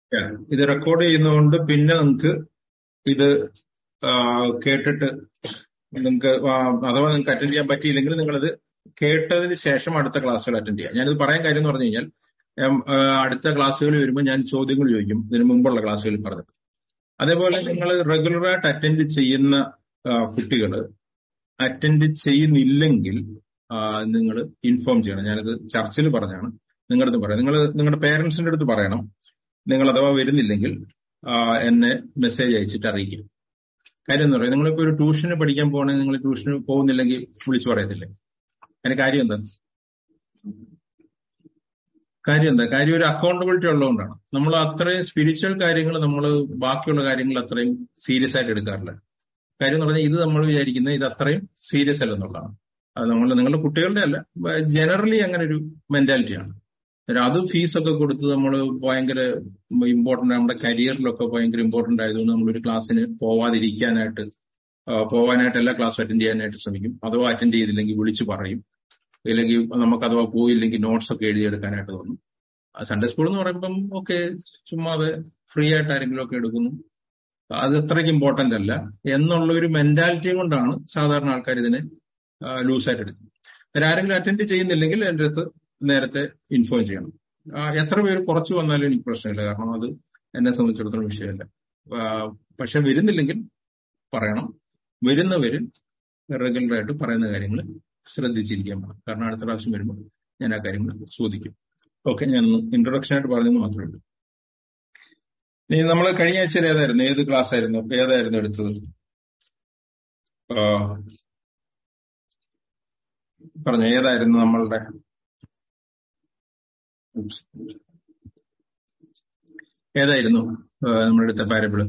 ഇത് റെക്കോർഡ് ചെയ്യുന്നതുകൊണ്ട് പിന്നെ നിങ്ങൾക്ക് ഇത് ആ, കേട്ടിട്ട് നിങ്ങൾക്ക് അഥവാ നിങ്ങൾക്ക് അറ്റൻഡ് ചെയ്യാൻ പറ്റിയില്ലെങ്കിൽ നിങ്ങളത് കേട്ടതിന് ശേഷം അടുത്ത ക്ലാസ്സുകൾ അറ്റൻഡ് ചെയ്യാം ഞാനിത് പറയാൻ കാര്യം എന്ന് പറഞ്ഞു കഴിഞ്ഞാൽ ഉം, ആ, അടുത്ത ക്ലാസ്സുകൾ വരുമ്പോൾ ഞാൻ ചോദ്യങ്ങൾ ചോദിക്കും ഇതിനു മുമ്പുള്ള ക്ലാസ്സുകളിൽ പറഞ്ഞത് അതേപോലെ നിങ്ങൾ റെഗുലറായിട്ട് അറ്റൻഡ് ചെയ്യുന്ന കുട്ടികൾ അറ്റൻഡ് ചെയ്യുന്നില്ലെങ്കിൽ നിങ്ങൾ ഇൻഫോം ചെയ്യണം ഞാനിത് ചർച്ചിൽ പറഞ്ഞാണ് നിങ്ങളടുത്ത് പറയാം നിങ്ങൾ നിങ്ങളുടെ പേരൻസിന്റെ അടുത്ത് പറയണം നിങ്ങൾ അഥവാ വരുന്നില്ലെങ്കിൽ ആ, എന്നെ മെസ്സേജ് അയച്ചിട്ട് അറിയിക്കും കാര്യം എന്ന് പറയാം നിങ്ങളിപ്പോ ഒരു ട്യൂഷന് പഠിക്കാൻ പോകണമെങ്കിൽ നിങ്ങൾ ട്യൂഷന് പോകുന്നില്ലെങ്കിൽ വിളിച്ചു പറയത്തില്ലേ അതിന് കാര്യം എന്താ കാര്യം എന്താ കാര്യം ഒരു അക്കൗണ്ടബിലിറ്റി ഉള്ളതുകൊണ്ടാണ് നമ്മൾ അത്രയും സ്പിരിച്വൽ കാര്യങ്ങൾ നമ്മൾ ബാക്കിയുള്ള കാര്യങ്ങൾ അത്രയും സീരിയസ് ആയിട്ട് എടുക്കാറില്ല കാര്യം എന്ന് പറഞ്ഞാൽ ഇത് നമ്മൾ വിചാരിക്കുന്നത് ഇത് അത്രയും സീരിയസ് അല്ലെന്നുള്ളതാണ് അത് നമ്മൾ നിങ്ങളുടെ കുട്ടികളുടെ അല്ല ജനറലി അങ്ങനെ ഒരു മെന്റാലിറ്റിയാണ് അത് ഫീസൊക്കെ കൊടുത്ത് നമ്മൾ ഭയങ്കര ഇമ്പോർട്ടന്റ് നമ്മുടെ കരിയറിലൊക്കെ ഭയങ്കര ഇമ്പോർട്ടന്റ് ആയതുകൊണ്ട് നമ്മളൊരു ക്ലാസ്സിന് പോവാതിരിക്കാനായിട്ട് ആ, പോവാനായിട്ട് എല്ലാ ക്ലാസ്സും അറ്റൻഡ് ചെയ്യാനായിട്ട് ശ്രമിക്കും അഥവാ അറ്റൻഡ് ചെയ്തില്ലെങ്കിൽ വിളിച്ചു പറയും ഇല്ലെങ്കിൽ നമുക്ക് അഥവാ പോയില്ലെങ്കിൽ നോട്ട്സ് ഒക്കെ എഴുതിയെടുക്കാനായിട്ട് തോന്നും സൺഡേ സ്കൂൾ എന്ന് പറയുമ്പം ഓക്കെ ചുമ്മാതെ ഫ്രീ ആയിട്ട് ആരെങ്കിലും ഒക്കെ എടുക്കുന്നു അത് അത്രയ്ക്ക് ഇമ്പോർട്ടന്റ് അല്ല എന്നുള്ള ഒരു മെന്റാലിറ്റി കൊണ്ടാണ് സാധാരണ ആൾക്കാർ ഇതിനെ ലൂസായിട്ട് എടുക്കുന്നത് അന്നേരം ആരെങ്കിലും അറ്റൻഡ് ചെയ്യുന്നില്ലെങ്കിൽ എൻ്റെ അടുത്ത് നേരത്തെ ഇൻഫോം ചെയ്യണം ആ, എത്ര പേര് കുറച്ച് വന്നാലും എനിക്ക് പ്രശ്നമില്ല കാരണം അത് എന്നെ സംബന്ധിച്ചിടത്തോളം വിഷയമല്ല ആ, പക്ഷെ വരുന്നില്ലെങ്കിൽ പറയണം വരുന്നവര് റെഗുലർ ആയിട്ട് പറയുന്ന കാര്യങ്ങൾ ശ്രദ്ധിച്ചിരിക്കാൻ വേണം കാരണം അടുത്ത പ്രാവശ്യം വരുമ്പോൾ ഞാൻ ആ കാര്യങ്ങൾ ചോദിക്കും ഓക്കെ ഞാൻ ഇൻട്രൊഡക്ഷൻ ആയിട്ട് പറഞ്ഞത് മാത്രമേ ഉള്ളൂ ഇനി നമ്മൾ കഴിഞ്ഞ ആഴ്ചയിൽ ഏതായിരുന്നു ഏത് ക്ലാസ് ആയിരുന്നു ഏതായിരുന്നു എടുത്തത് ആ, പറഞ്ഞു ഏതായിരുന്നു നമ്മളുടെ ഏതായിരുന്നു ആ, നമ്മളെടുത്ത പാരബിള്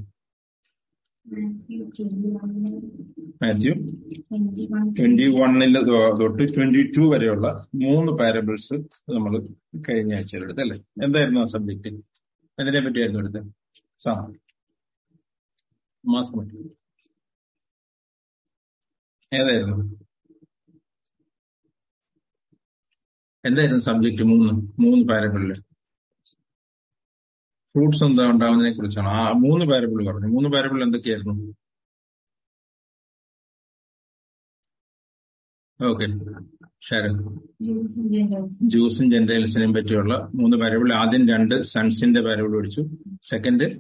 മാത്യു ട്വന്റി വണ്ണില് തൊട്ട് ട്വന്റി ടു വരെയുള്ള മൂന്ന് പാരബിൾസ് നമ്മൾ കഴിഞ്ഞ ആഴ്ചയിൽ എടുത്ത് അല്ലേ എന്തായിരുന്നു ആ സബ്ജക്ട് എന്തിനെ പറ്റിയായിരുന്നു എടുത്തത് സാ മാസം ഏതായിരുന്നു എന്തായിരുന്നു സബ്ജക്ട് മൂന്ന് മൂന്ന് പാരബിളില് ഫ്രൂട്ട്സ് എന്താ ഉണ്ടാവുന്നതിനെ കുറിച്ചാണ് ആ മൂന്ന് പാരബിൾ പറഞ്ഞു മൂന്ന് പാരബിൾ എന്തൊക്കെയായിരുന്നു ഓക്കെ ഷാരൻ ജ്യൂസും ജെന്റൈൽസിനെയും പറ്റിയുള്ള മൂന്ന് പാരബിൾ ആദ്യം രണ്ട് സൺസിന്റെ പാരബിൾ പഠിച്ചു സെക്കൻഡ്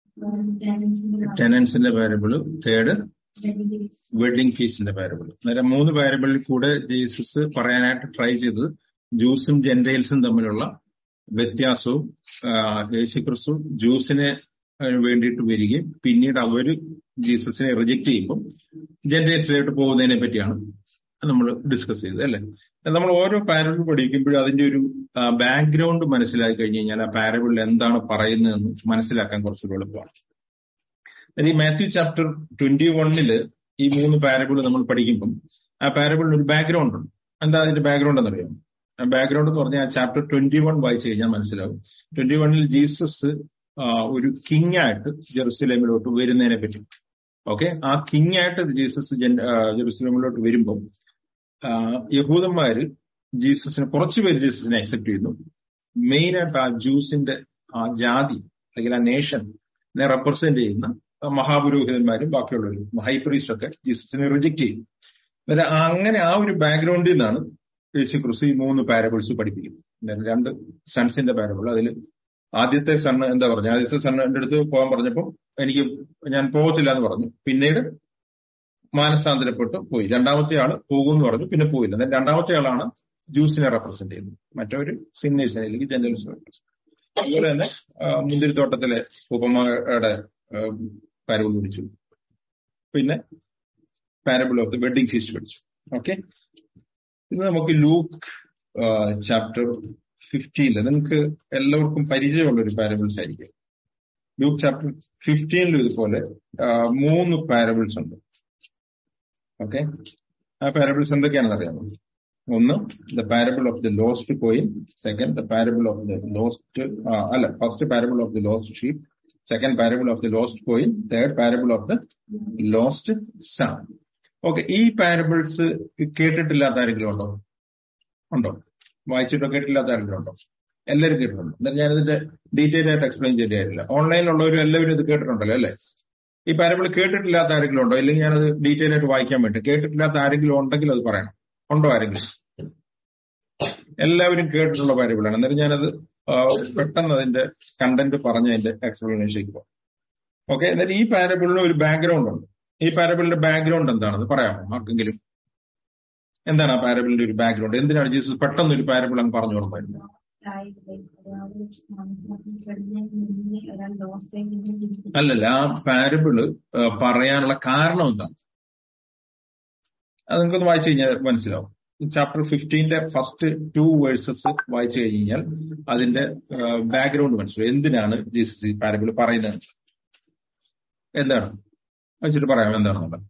ടെനൻസിന്റെ പാരബിൾ തേർഡ് വെഡിങ് ഫീസിന്റെ പാരബിൾ അന്നേരം മൂന്ന് പാരബിളിൽ കൂടെ ജീസസ് പറയാനായിട്ട് ട്രൈ ചെയ്തത് ജ്യൂസും ജെന്റൈൽസും തമ്മിലുള്ള വ്യത്യാസവും ആ, യേശുക്രിസ്തു ജ്യൂസിനെ വേണ്ടിയിട്ട് വരികയും പിന്നീട് അവര് ജീസസിനെ റിജക്ട് ചെയ്യുമ്പോൾ ജെന്റൈൽസിലോട്ട് പോകുന്നതിനെ പറ്റിയാണ് നമ്മൾ ഡിസ്കസ് ചെയ്തത് അല്ലെ നമ്മൾ ഓരോ പാരബിൾ പഠിക്കുമ്പോഴും അതിന്റെ ഒരു ബാക്ക്ഗ്രൗണ്ട് മനസ്സിലാക്കി കഴിഞ്ഞ് കഴിഞ്ഞാൽ ആ പാരബിളിൽ എന്താണ് പറയുന്നതെന്ന് മനസ്സിലാക്കാൻ കുറച്ചുകൂടി എളുപ്പമാണ് ഈ മാത്യു ചാപ്റ്റർ ട്വന്റി വണ്ണില് ഈ മൂന്ന് പാരബിൾ നമ്മൾ പഠിക്കുമ്പം ആ പാരബിളിന് ഒരു ബാക്ക്ഗ്രൗണ്ട് ഉണ്ട് എന്താ അതിന്റെ ബാക്ക്ഗ്രൗണ്ട് എന്നറിയാം ബാക്ക്ഗ്രൗണ്ട് എന്ന് പറഞ്ഞാൽ ആ ചാപ്റ്റർ ട്വന്റി വൺ വായിച്ചു കഴിഞ്ഞാൽ മനസ്സിലാവും ട്വന്റി വണ്ണിൽ ജീസസ് ആ, ഒരു കിങ് ആയിട്ട് ജെറുസലേമിലോട്ട് വരുന്നതിനെ പറ്റി ഓക്കെ ആ കിങ് ആയിട്ട് ജീസസ് ജൻ- ആ, ജെറുസലേമിലോട്ട് വരുമ്പം ആ, യഹൂദന്മാര് ജീസസിനെ കുറച്ചുപേര് ജീസസിനെ അക്സെപ്റ്റ് ചെയ്യുന്നു മെയിൻ ആയിട്ട് ആ ജ്യൂസിന്റെ ആ ജാതി അല്ലെങ്കിൽ ആ നേഷനെ റെപ്രസെന്റ് ചെയ്യുന്ന മഹാപുരോഹിതന്മാരും ബാക്കിയുള്ളവരും ഹൈപ്രീസ്റ്റ് ഒക്കെ ജീസസിനെ റിജക്ട് ചെയ്യും അന്നേരം അങ്ങനെ ആ ഒരു ബാക്ക്ഗ്രൗണ്ടിൽ നിന്നാണ് യേശു ക്രിസ്തു ഈ മൂന്ന് പാരബിൾസ് പഠിപ്പിക്കുന്നത് അന്നേരം രണ്ട് സൺസിന്റെ പാരബിൾ അതിൽ ആദ്യത്തെ സണ്ണ് എന്താ പറഞ്ഞ ആദ്യത്തെ സണ്ണ് എന്റെ അടുത്ത് പോകാൻ പറഞ്ഞപ്പോൾ എനിക്ക് ഞാൻ പോകത്തില്ല എന്ന് പറഞ്ഞു പിന്നീട് മാനസാന്തരപ്പെട്ട് പോയി രണ്ടാമത്തെ ആള് പോകുമെന്ന് പറഞ്ഞു പിന്നെ പോയില്ല എന്നാൽ രണ്ടാമത്തെ ആളാണ് ജ്യൂസിനെ റെപ്രസെന്റ് ചെയ്യുന്നത് മറ്റവര് സിന്നേഴ്സിനെ അല്ലെങ്കിൽ ജനറൽസിനെ അതുപോലെ തന്നെ ആ, മുന്തിരിത്തോട്ടത്തിലെ ഉപമയുടെ പാരബിൾ പഠിച്ചു പിന്നെ parable of the wedding feast പഠിച്ചു ഓക്കെ ഇത് നമുക്ക് ലൂക്ക് ചാപ്റ്റർ ഫിഫ്റ്റീനില് നിങ്ങൾക്ക് എല്ലാവർക്കും പരിചയമുള്ള ഒരു പാരബിൾസ് ആയിരിക്കും ലൂക്ക് ചാപ്റ്റർ ഫിഫ്റ്റീനിലും ഇതുപോലെ ആ, മൂന്ന് പാരബിൾസ് ഉണ്ട് ഓക്കെ ആ പാരബിൾസ് എന്തൊക്കെയാണെന്ന് അറിയാമോ ഒന്ന് the parable of the lost coin second the parable of the lost അല്ല first parable of the lost sheep second parable of the lost coin third parable of the lost son okay ഈ parables കേട്ടിട്ടില്ലാത്ത ആരെങ്കിലും ഉണ്ടോ ഉണ്ടോ വായിച്ചിട്ടോ കേട്ടില്ലാത്ത ആരെങ്കിലും ഉണ്ടോ എല്ലാവരും കേട്ടിട്ടുണ്ട് എന്നാൽ ഞാനിതിന്റെ ഡീറ്റെയിൽ ആയിട്ട് എക്സ്പ്ലെയിൻ ചെയ്യേണ്ട കാര്യമില്ല ഓൺലൈനിലുള്ളവരും എല്ലാവരും ഇത് കേട്ടിട്ടുണ്ടല്ലോ അല്ലേ ഈ പാരബിൾ കേട്ടിട്ടില്ലാത്ത ആരെങ്കിലും ഉണ്ടോ ഇല്ലെങ്കിൽ ഞാനത് ഡീറ്റെയിൽ ആയിട്ട് വായിക്കാൻ വേണ്ടി കേട്ടിട്ടില്ലാത്ത ആരെങ്കിലും ഉണ്ടെങ്കിൽ അത് പറയണം ഉണ്ടോ ആരെങ്കിലും എല്ലാവരും കേട്ടിട്ടുള്ള പാരബിളാണ് അന്നേരം ഞാനത് പെട്ടെന്ന് അതിന്റെ കണ്ടന്റ് പറഞ്ഞ് അതിന്റെ എക്സ്പ്ലനേഷനിലേക്ക് പോകും ഓക്കെ എന്നിട്ട് ഈ പാരബിളിന് ഒരു ബാക്ക്ഗ്രൗണ്ട് ഉണ്ട് ഈ പാരബിളിന്റെ ബാക്ക്ഗ്രൗണ്ട് എന്താണെന്ന് പറയാമോ ആർക്കെങ്കിലും എന്താണ് ആ പാരബിളിന്റെ ഒരു ബാക്ക്ഗ്രൗണ്ട് എന്തിനാണ് ജീസസ് പെട്ടെന്ന് ഒരു പാരബിൾ അങ്ങ് പറഞ്ഞു കൊടുക്കുന്നത് അല്ലല്ല ആ പാരബിള് പറയാനുള്ള കാരണം എന്താണ് അത് നിങ്ങൾക്കൊന്ന് വായിച്ചു കഴിഞ്ഞാൽ മനസ്സിലാവും ചാപ്റ്റർ ഫിഫ്റ്റീന്റെ ഫസ്റ്റ് ടു വേഴ്സസ് വായിച്ചു കഴിഞ്ഞാൽ അതിന്റെ ബാക്ക്ഗ്രൗണ്ട് മനസ്സിലാവും എന്തിനാണ് ജീസസ് ഈ പാരബിൾ പറയുന്നത് എന്താണ് വെച്ചിട്ട് പറയാം എന്താണെന്നുള്ളത്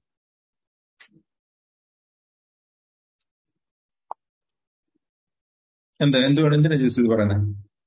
എന്താ എന്തുകൊണ്ട് എന്തിനാ ജീസസ് ഇത് പറയുന്നത്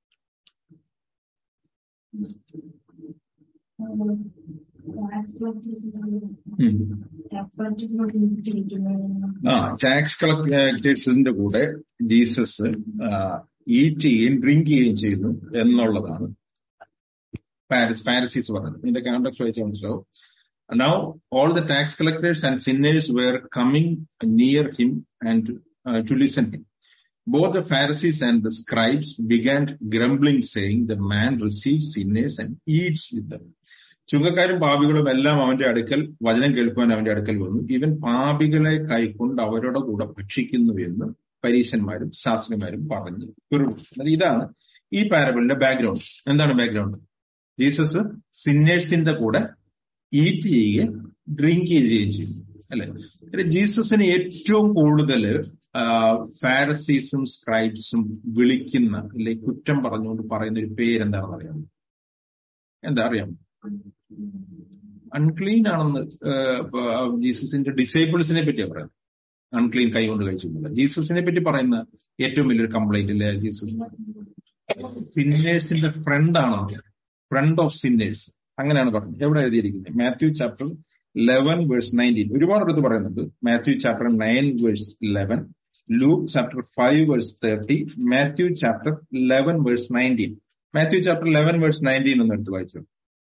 ആ ടാക്സ് കളക്ടേഴ്സിന്റെ കൂടെ ജീസസ് ഈറ്റ് ചെയ്യുകയും ഡ്രിങ്ക് ചെയ്യുകയും ചെയ്യുന്നു എന്നുള്ളതാണ് പാരിസ് പാരസീസ് പറഞ്ഞത് ഇതിന്റെ കോണ്ടക്ട് വായിച്ചാൽ മനസ്സിലാവും Now all the tax collectors and sinners were coming near him and uh, to listen him. Both the Pharisees and the scribes began grumbling, saying, The man receives sinners and eats with them. ചുങ്കക്കാരും പാപികളും എല്ലാം അവന്റെ അടുക്കൽ വചനം കേൾക്കുവാൻ അവന്റെ അടുക്കൽ വന്നു ഇവൻ പാപികളെ കൈക്കൊണ്ട് അവരുടെ കൂടെ ഭക്ഷിക്കുന്നു എന്ന് പരീശന്മാരും ശാസ്ത്രിമാരും പറഞ്ഞു പിറുപിടിച്ചു ഇതാണ് ഈ പാരബിളിന്റെ ബാക്ക്ഗ്രൗണ്ട് എന്താണ് ബാക്ക്ഗ്രൗണ്ട് ജീസസ് സിന്നേഴ്സിന്റെ കൂടെ ഈറ്റ് ചെയ്യുകയും ഡ്രിങ്ക് ചെയ്യുകയും ചെയ്യുന്നു അല്ലെ ജീസസിന് ഏറ്റവും കൂടുതൽ ഫാരസീസും സ്ക്രൈബ്സും വിളിക്കുന്ന അല്ലെ കുറ്റം പറഞ്ഞുകൊണ്ട് പറയുന്ന ഒരു പേരെന്താണെന്ന് അറിയാമോ എന്താ അറിയാമോ അൺക്ലീൻ ആണെന്ന് ജീസസിന്റെ ഡിസേബിൾസിനെ പറ്റിയാണ് പറയുന്നത് അൺക്ലീൻ കൈ കൊണ്ട് കഴിച്ചിട്ടില്ല ജീസസിനെ പറ്റി പറയുന്ന ഏറ്റവും വലിയൊരു കംപ്ലൈന്റ് അല്ലേ ജീസസ് സിന്നേഴ്സിന്റെ ഫ്രണ്ട് ആണോ ഫ്രണ്ട് ഓഫ് സിന്നേഴ്സ് അങ്ങനെയാണ് പറഞ്ഞത് എവിടെ എഴുതിയിരിക്കുന്നത് Matthew chapter eleven verse nineteen ഒരുപാട് അടുത്ത് പറയുന്നുണ്ട് Matthew chapter nine verse eleven Luke chapter five verse thirty Matthew chapter eleven verse nineteen Matthew chapter eleven verse nineteen എന്ന് എടുത്ത് വായിച്ചു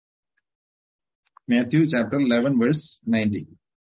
Matthew chapter eleven verse nineteen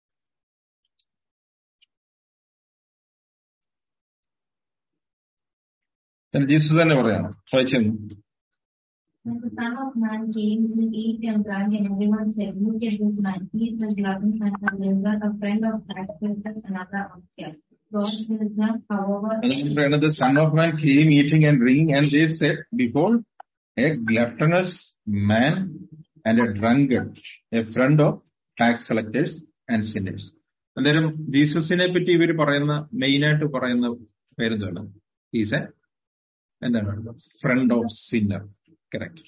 Jesus തന്നെ പറയണം വായിച്ചു When the Son of Man came, he ate and drank, and everyone said, Look at this man. He is a glutton and a drunkard, a friend of tax collectors and other outcasts. God is not, however, the Son of Man came eating and drinking, and they said, Behold, a gluttonous man and a drunkard, a friend of tax collectors and sinners. അന്നേരം ജീസസിനെ പറ്റി ഇവർ പറയുന്ന മെയിനായിട്ട് പറയുന്ന പേരെന്താണ് is a എന്താണ് friend of sinner correct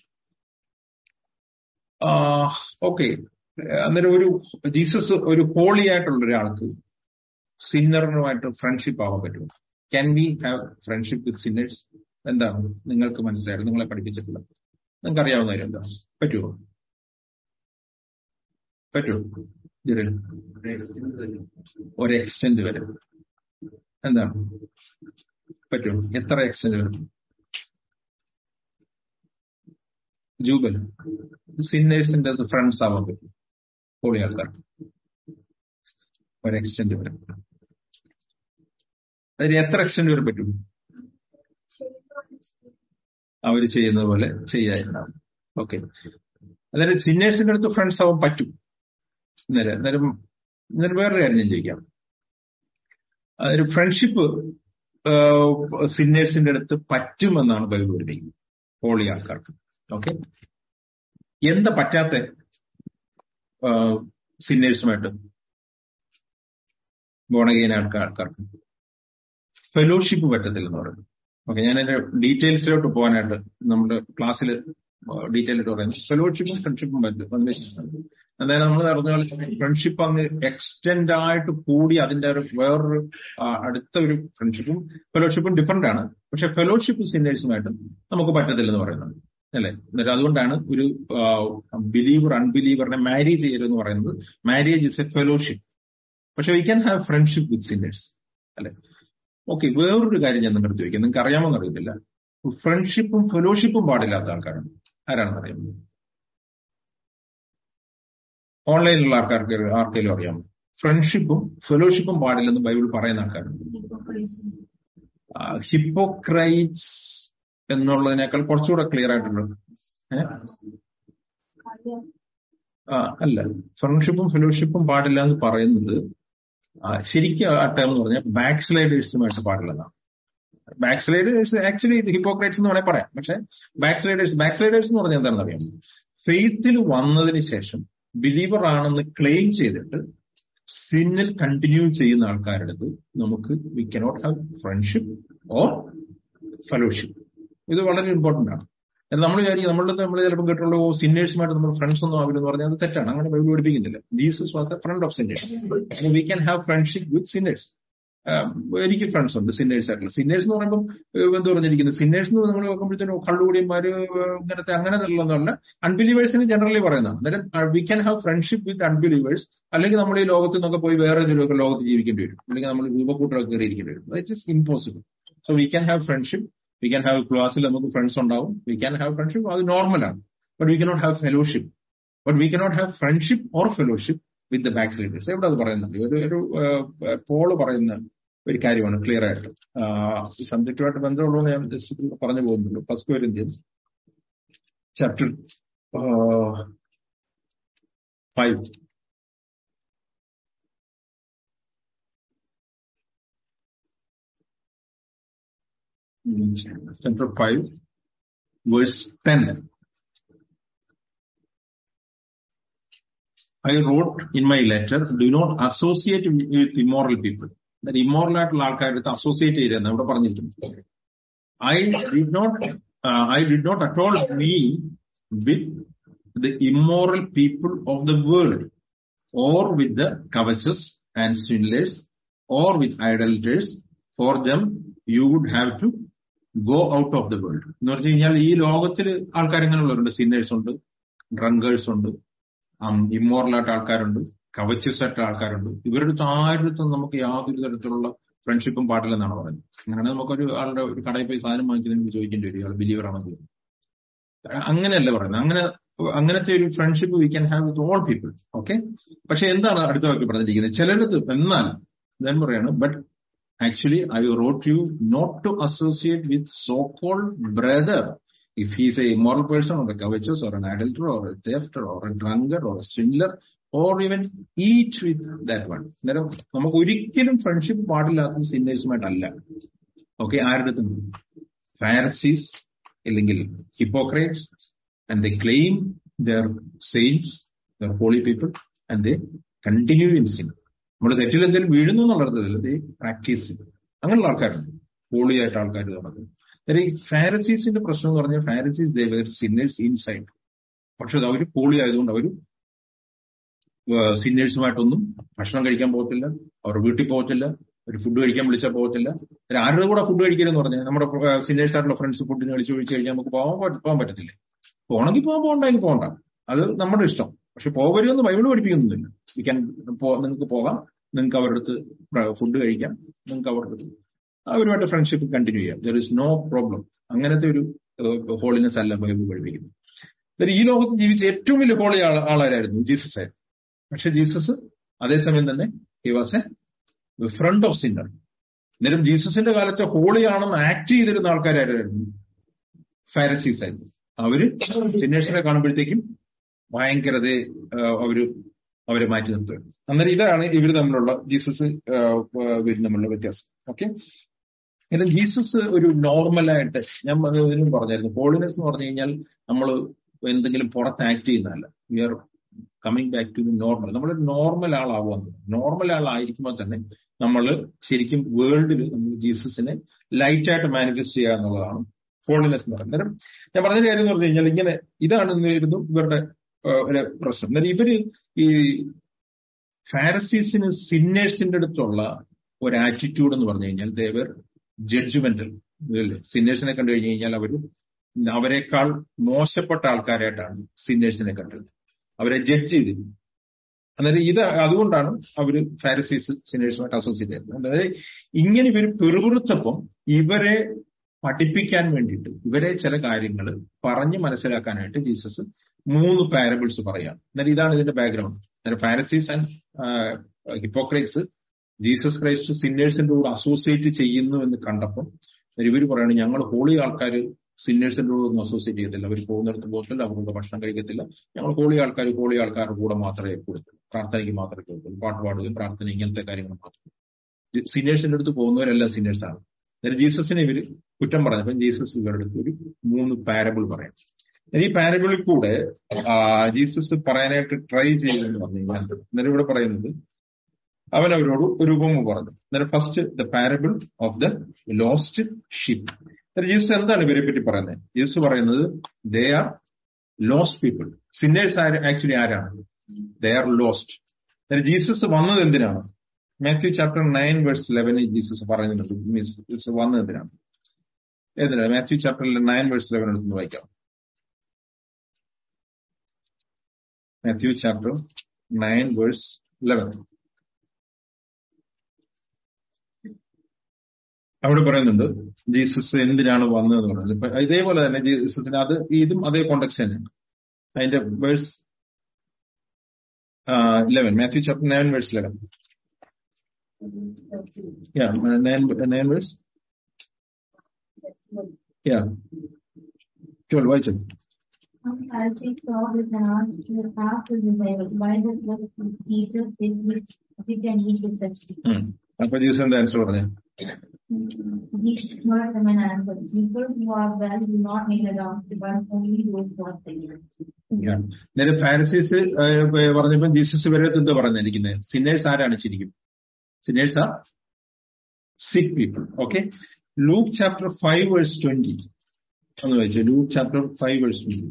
okay അന്നേരം ഒരു ജീസസ് ഒരു ഹോളി ആയിട്ടുള്ള ഒരാൾക്ക് സിന്നറിനുമായിട്ട് ഫ്രണ്ട്ഷിപ്പ് ആവാൻ പറ്റുമോ can we have friendship with sinners എന്താണ് നിങ്ങൾക്ക് മനസ്സിലായത് നിങ്ങളെ പഠിപ്പിച്ചിട്ടുള്ളത് നിങ്ങൾക്ക് അറിയാവുന്ന കാര്യം എന്താ പറ്റുമോ പറ്റുമോ ഒരു എക്സ്റ്റെന്റ് വരെ എന്താണ് പറ്റുമോ എത്ര എക്സ്റ്റെന്റ് വരെ ജൂബൽ സിന്നേഴ്സിന്റെ ഫ്രണ്ട്സ് ആവാൻ പറ്റും ഹോളി ആൾക്കാർക്ക് ഒരു എക്സ്റ്റെന്റ് വരെ അതിന് എത്ര എക്സ്റ്റെന്റ് വരെ പറ്റും അവർ ചെയ്യുന്നത് പോലെ ചെയ്യാനുണ്ടാവും ഓക്കെ അതായത് സിന്നേഴ്സിന്റെ അടുത്ത് ഫ്രണ്ട്സ് ആവാൻ പറ്റും അന്നേരം അന്നേരം അന്നേരം വേറൊരു കാര്യം ഞാൻ ചോദിക്കാം അതൊരു ഫ്രണ്ട്ഷിപ്പ് സിന്നേഴ്സിന്റെ അടുത്ത് പറ്റുമെന്നാണ് ബൈബിൾ പഠിപ്പിക്കുന്നത് ഹോളി ആൾക്കാർക്ക് ഓക്കെ എന്താ പറ്റാത്ത സിന്നേഴ്സുമായിട്ട് ഗുണകീന ആൾക്കാർക്ക് ഫെലോഷിപ്പ് പറ്റത്തില്ലെന്ന് പറയുന്നു ഓക്കെ ഞാൻ അതിന്റെ ഡീറ്റെയിൽസിലോട്ട് പോകാനായിട്ട് നമ്മുടെ ക്ലാസ്സിൽ ഡീറ്റെയിൽ ആയിട്ട് പറയുന്നത് ഫെലോഷിപ്പും ഫ്രണ്ട്ഷിപ്പും പറ്റും അതായത് നമ്മൾ പറഞ്ഞ പോലെ ഫ്രണ്ട്ഷിപ്പ് അങ്ങ് എക്സ്റ്റെൻഡ് ആയിട്ട് കൂടി അതിന്റെ ഒരു വേറൊരു അടുത്ത ഒരു ഫ്രണ്ട്ഷിപ്പും ഫെലോഷിപ്പും ഡിഫറെന്റ് ആണ് പക്ഷെ ഫെലോഷിപ്പ് സിന്നേഴ്സുമായിട്ടും നമുക്ക് പറ്റത്തില്ലെന്ന് പറയുന്നുണ്ട് അല്ലെ എന്നിട്ട് അതുകൊണ്ടാണ് ഒരു ബിലീവർ അൺബിലീവറിനെ മാരേജ് ചെയ്യരുതെന്ന് പറയുന്നത് മാരേജ് ഇസ് എ ഫെലോഷിപ്പ് പക്ഷെ we can have friendship with sinners അല്ലെ ഓക്കെ വേറൊരു കാര്യം ഞാൻ നിങ്ങളുടെ ചോദിക്കാം നിങ്ങൾക്ക് അറിയാമോ അറിയത്തില്ല ഫ്രണ്ട്ഷിപ്പും ഫെലോഷിപ്പും പാടില്ലാത്ത ആൾക്കാരുണ്ട് ആരാണെന്ന് അറിയുന്നത് ഓൺലൈനിലുള്ള ആൾക്കാർക്ക് ആർക്കെങ്കിലും അറിയാമോ ഫ്രണ്ട്ഷിപ്പും ഫെലോഷിപ്പും പാടില്ലെന്ന് ബൈബിൾ പറയുന്ന ആൾക്കാരുണ്ട് ഹിപ്പോക്രൈറ്റ്സ് എന്നുള്ളതിനേക്കാൾ കുറച്ചുകൂടെ ക്ലിയർ ആയിട്ടുണ്ട് ആ അല്ല ഫ്രണ്ട്ഷിപ്പും ഫെലോഷിപ്പും പാടില്ല എന്ന് പറയുന്നത് ശരിക്കും ആ ടേം എന്ന് പറഞ്ഞാൽ ബാക്ക് സ്ലൈഡേഴ്സുമായിട്ട് പാടില്ലെന്നാണ് ബാക്ക് സ്ലൈഡേഴ്സ് ആക്ച്വലി ഹിപ്പോക്രൈറ്റ്സ് എന്ന് വേണേൽ പറയാം പക്ഷെ ബാക്ക് സ്ലൈഡേഴ്സ് ബാക്ക് സ്ലൈഡേഴ്സ് എന്ന് പറഞ്ഞാൽ എന്താണെന്ന് അറിയാം ഫെയ്ത്തിൽ വന്നതിന് ശേഷം ബിലീവർ ആണെന്ന് ക്ലെയിം ചെയ്തിട്ട് സിന്നിൽ കണ്ടിന്യൂ ചെയ്യുന്ന ആൾക്കാരുടെ അടുത്ത് നമുക്ക് we cannot have friendship or fellowship ഇത് വളരെ ഇമ്പോർട്ടന്റ് ആണ് നമ്മൾ വിചാരിക്കും നമ്മളുടെ നമ്മൾ ചിലപ്പോൾ കേട്ടുള്ളൂ സിന്നേഴ്സുമായിട്ട് നമ്മൾ ഫ്രണ്ട്സ് ഒന്നും ആവില്ലെന്ന് പറഞ്ഞാൽ അത് തെറ്റാണ് അങ്ങനെ ബൈബിൾ പഠിപ്പിക്കുന്നില്ല Jesus was a friend of sinners we can have friendship with sinners എനിക്ക് ഫ്രണ്ട്സ് ഉണ്ട് സിന്നേഴ്സ് ആയിട്ടുള്ള സിന്നേഴ്സ് എന്ന് പറയുമ്പോൾ എന്ത് പറഞ്ഞിരിക്കുന്നത് സിന്നേഴ്സ് എന്ന് നമ്മൾ നോക്കുമ്പോഴത്തേനും കള്ളുകൂടിയന്മാര് ഇങ്ങനത്തെ അങ്ങനെ ഉള്ളതല്ല അൺബിലീവേഴ്സിന് ജനറലി പറയുന്നതാണ് അന്നേരം we can have friendship with unbelievers അല്ലെങ്കിൽ നമ്മൾ ഈ ലോകത്ത് നിന്നൊക്കെ പോയി വേറെ ഏതെങ്കിലുമൊക്കെ ലോകത്ത് ജീവിക്കേണ്ടി വരും അല്ലെങ്കിൽ നമ്മൾ രൂപക്കൂട്ടൊക്കെ കയറിയിരിക്കേണ്ടി വരും it is impossible so we can have friendship we can have ക്ലാസ്സിൽ നമുക്ക് ഫ്രണ്ട്സ് ഉണ്ടാവും വി ക്യാൻ ഹാവ് ഫ്രണ്ട്ഷിപ്പ് അത് നോർമലാണ് but we cannot have fellowship but we cannot have friendship or fellowship with the backsliders എവിടെ അത് പറയുന്നത് ഒരു ഒരു പോള് പറയുന്ന ഒരു കാര്യമാണ് ക്ലിയർ ആയിട്ട് ഈ സബ്ജക്റ്റുമായിട്ട് ബന്ധമുള്ളത് ഞാൻ ജസ്റ്റ് പറഞ്ഞു പോകുന്നുള്ളൂ first Corinthians chapter five chapter 5, verse 10. I wrote in my letter, do not associate with immoral people. That immoral ആയിട്ടുള്ള ആൾക്കാരുടെ അസോസിയേറ്റ് ചെയ്തെന്ന് ഇവിടെ പറഞ്ഞിരിക്കുന്നു I did not I did not at all me with the immoral people of the world or with the covetous and swindlers or with idolaters for them you would have to go out of the world എന്ന് പറഞ്ഞു കഴിഞ്ഞാൽ ഈ ലോകത്തിൽ ആൾക്കാർ ഇങ്ങനെയുള്ളവരുണ്ട് sinners ഉണ്ട് ഡ്രങ്കേഴ്സ് ഉണ്ട് ഇമ്മോറലായിട്ട് ആൾക്കാരുണ്ട് കവച്ചസ് ആയിട്ട് ആൾക്കാരുണ്ട് ഇവരുടെ ആരുടെ നമുക്ക് യാതൊരു തരത്തിലുള്ള ഫ്രണ്ട്ഷിപ്പും പാടില്ലെന്നാണ് പറയുന്നത് അങ്ങനെ നമുക്കൊരു ആളുടെ ഒരു കടയിൽ പോയി സാധനം വാങ്ങിക്കുന്നതിന് ചോദിക്കേണ്ടി വരും ഇയാൾ ബിലീവർ ആണെങ്കിൽ അങ്ങനെയല്ല പറയുന്നത് അങ്ങനെ അങ്ങനത്തെ ഒരു friendship we can have with all people okay പക്ഷെ എന്താണ് അടുത്ത വാക്കി പറഞ്ഞിരിക്കുന്നത് ചിലരത് എന്നാൽ ഞാൻ പറയാണ് but actually I wrote you not to associate with so-called brother. If he's a immoral person or a covetous or an adulterer or a thefter or a drunkard or a swindler or even eat with that one. അന്നേരം നമുക്ക് ഒരിക്കലും friendship പാടില്ലാത്ത സിന്നേഴ്സുമായിട്ടല്ല okay ആരുടെ അടുത്തും Pharisees അല്ലെങ്കിൽ hypocrites and they claim they're saints they're holy people and they continue in sin നമ്മൾ തെറ്റിൽ എന്തെങ്കിലും വീഴുന്നു എന്നുള്ളതിൽ ഇത് പ്രാക്ടീസ് ചെയ്യും അങ്ങനെയുള്ള ആൾക്കാരുണ്ട് ഹോളിയായിട്ട് ആൾക്കാർ പറഞ്ഞത് ഈ ഫാരസീസിന്റെ പ്രശ്നം എന്ന് പറഞ്ഞാൽ Pharisees they were sinners inside പക്ഷെ അത് അവർ ഹോളി ആയതുകൊണ്ട് അവർ സിന്നേഴ്സുമായിട്ടൊന്നും ഭക്ഷണം കഴിക്കാൻ പോകത്തില്ല അവർ വീട്ടിൽ പോകത്തില്ല ഒരു ഫുഡ് കഴിക്കാൻ വിളിച്ചാൽ പോകത്തില്ല ആരുടെ കൂടെ ഫുഡ് കഴിക്കലെന്ന് പറഞ്ഞാൽ നമ്മുടെ സിന്നേഴ്സ് ആയിട്ടുള്ള ഫ്രണ്ട്സ് ഫുഡിന് വിളിച്ച് വിളിച്ച് കഴിഞ്ഞാൽ നമുക്ക് പോകാൻ പോകാൻ പറ്റത്തില്ലേ പോകണമെങ്കിൽ പോകാൻ പോകണ്ടെങ്കിൽ പോകണ്ട അത് നമ്മുടെ ഇഷ്ടം പക്ഷെ പോകരുതെന്ന് ബൈബിൾ പഠിപ്പിക്കുന്നില്ല വി ക്യാൻ നിങ്ങൾക്ക് പോകാം നിങ്ങൾക്ക് അവരുടെ അടുത്ത് ഫുഡ് കഴിക്കാം നിങ്ങൾക്ക് അവരുടെ അടുത്ത് അവരുമായിട്ട് ഫ്രണ്ട്ഷിപ്പ് കണ്ടിന്യൂ ചെയ്യാം ദർ ഇസ് നോ പ്രോബ്ലം അങ്ങനത്തെ ഒരു ഹോളിനെസ് അല്ല ബൈബിൾ പഠിപ്പിക്കുന്നത് ഈ ലോകത്ത് ജീവിച്ച ഏറ്റവും വലിയ ഹോളി ആളായിരുന്നു ജീസസ് ആയിരുന്നു പക്ഷെ ജീസസ് അതേസമയം തന്നെ he was a friend of sinner അന്നേരം ജീസസിന്റെ കാലത്ത് ഹോളി ആണെന്ന് ആക്ട് ചെയ്തിരുന്ന ആൾക്കാരായിരുന്നു ഫാരസീസ് ആയിരുന്നു അവര് സിന്നേഴ്സിനെ കാണുമ്പോഴത്തേക്കും ഭയങ്കരത അവര് അവരെ മാറ്റി നിർത്തുകയാണ് അന്നേരം ഇതാണ് ഇവർ തമ്മിലുള്ള ജീസസ് ഇവരും തമ്മിലുള്ള വ്യത്യാസം ഓക്കെ എന്നാൽ ജീസസ് ഒരു നോർമലായിട്ട് ഞാൻ ഇതിനും പറഞ്ഞായിരുന്നു ഹോളിനെസ് എന്ന് പറഞ്ഞു കഴിഞ്ഞാൽ നമ്മൾ എന്തെങ്കിലും പുറത്ത് ആക്ട് ചെയ്യുന്നതല്ല we are coming back to the normal നമ്മൾ നോർമൽ ആളാവുക നോർമൽ ആളായിരിക്കുമ്പോൾ തന്നെ നമ്മൾ ശരിക്കും വേൾഡിൽ നമ്മൾ ജീസസിനെ ലൈറ്റായിട്ട് മാനിഫെസ്റ്റ് ചെയ്യുക എന്നുള്ളതാണ് ഹോളിനെസ് എന്ന് പറയുന്നത് അന്നേരം ഞാൻ പറഞ്ഞ കാര്യം എന്ന് പറഞ്ഞു കഴിഞ്ഞാൽ ഇങ്ങനെ ഇതാണ് ഇന്നിരുന്നു ഇവരുടെ ഒരു പ്രശ്നം എന്നാൽ ഇവര് ഈ ഫാരസീസിന് സിന്നേഴ്സിന്റെ അടുത്തുള്ള ഒരു ആറ്റിറ്റ്യൂഡ് എന്ന് പറഞ്ഞു കഴിഞ്ഞാൽ ദേവർ ജഡ്ജ്മെന്റൽ സിന്നേഴ്സിനെ കണ്ടു കഴിഞ്ഞു കഴിഞ്ഞാൽ അവർ അവരെക്കാൾ മോശപ്പെട്ട ആൾക്കാരായിട്ടാണ് സിന്നേഴ്സിനെ കണ്ടത് അവരെ ജഡ്ജ് ചെയ്തിരുന്നു അന്നേരം ഇത് അതുകൊണ്ടാണ് അവര് ഫാരസീസ് സിനേഴ്സുമായിട്ട് അസോസിയേറ്റ് ചെയ്യുന്നത് അതായത് ഇങ്ങനെ ഇവർ പെറുപുറുത്തപ്പം ഇവരെ പഠിപ്പിക്കാൻ വേണ്ടിയിട്ട് ഇവരെ ചില കാര്യങ്ങൾ പറഞ്ഞ് മനസ്സിലാക്കാനായിട്ട് ജീസസ് മൂന്ന് പാരബിൾസ് പറയാണ് എന്നാൽ ഇതാണ് ഇതിന്റെ ബാക്ക്ഗ്രൗണ്ട് അന്നേരം Pharisees and hypocrites Jesus Christ സിന്നേഴ്സിന്റെ കൂടെ അസോസിയേറ്റ് ചെയ്യുന്നു എന്ന് കണ്ടപ്പോൾ ഇവർ പറയുന്നത് ഞങ്ങൾ ഹോളി ആൾക്കാർ സിന്നേഴ്സിന്റെ കൂടെ ഒന്നും അസോസിയേറ്റ് ചെയ്യത്തില്ല അവർ പോകുന്നിടത്ത് പോകത്തില്ല അവരുടെ ഭക്ഷണം കഴിക്കത്തില്ല ഞങ്ങൾ ഹോളി ആൾക്കാർ ഹോളി ആൾക്കാരുടെ കൂടെ മാത്രമേ കൊടുത്തുള്ളൂ പ്രാർത്ഥനയ്ക്ക് മാത്രമേ കൊടുത്തുള്ളൂ പാട്ട് പാടുകയും പ്രാർത്ഥന ഇങ്ങനത്തെ കാര്യങ്ങൾ മാത്രമേ സിന്നേഴ്സിന്റെ അടുത്ത് പോകുന്നവരെല്ലാം സിന്നേഴ്സ് ആണ് അന്നേരം ജീസസിനെ ഇവർ കുറ്റം പറഞ്ഞപ്പോൾ ജീസസ് ഇവരുടെ അടുത്ത് ഒരു മൂന്ന് പാരബിൾ പറയാം ഈ പാരബിളിൽ കൂടെ ജീസസ് പറയാനായിട്ട് ട്രൈ ചെയ്യുമെന്ന് പറഞ്ഞു കഴിഞ്ഞാൽ അന്നേരം ഇവിടെ പറയുന്നത് അവൻ അവരോട് ഒരു ഉപമ പറഞ്ഞു അന്നേരം first the parable of the lost ship അന്നേരം ജീസസ് എന്താണ് ഇവരെ പറ്റി പറയുന്നത് ജീസസ് പറയുന്നത് they are lost people sinners actually ആരാണ് ദേ ആർ ലോസ്റ്റ് അന്നേരം ജീസസ് വന്നത് എന്തിനാണ് മാത്യു ചാപ്റ്റർ നയൻ വേഴ്സ് ലെവനിൽ ജീസസ് പറയുന്നുണ്ട് മീൻസ് വന്നത് എന്തിനാണ് ഏതിനാണ് മാത്യു ചാപ്റ്ററിൽ നയൻ വേഴ്സ് ലെവൻ എടുത്ത് വായിക്കാം Matthew chapter nine verse eleven അവിടെ പറയുന്നുണ്ട് ജീസസ് എന്തിനാണ് വന്നതെന്ന് പറയുന്നത് ഇപ്പൊ ഇതേപോലെ തന്നെ ജീസസിന് അത് ഇതും അതേ കോണ്ടക്സ്റ്റ് തന്നെയാണ് അതിന്റെ verse eleven Matthew chapter nine verse eleven Yeah, nine, nine verse. Yeah. Joel, why it? Some Pharisees saw this and asked to ask his disciples, why does the teacher sit with sit and eat with such people? അപ്പൊ Jesus എന്താ answer പറഞ്ഞു Jesus heard them and answered, people who are well do not need a doctor, but only those who are sick. നേരെ Pharisees പറഞ്ഞപ്പോ Jesus ഇവരെ എന്താ പറഞ്ഞിരിക്കുന്നത് sinners ആരാണ് ശരിക്കും sinners are sick people. Okay. Luke chapter 5 verse 20. ഒന്ന് വായിച്ചു Luke chapter five verse twenty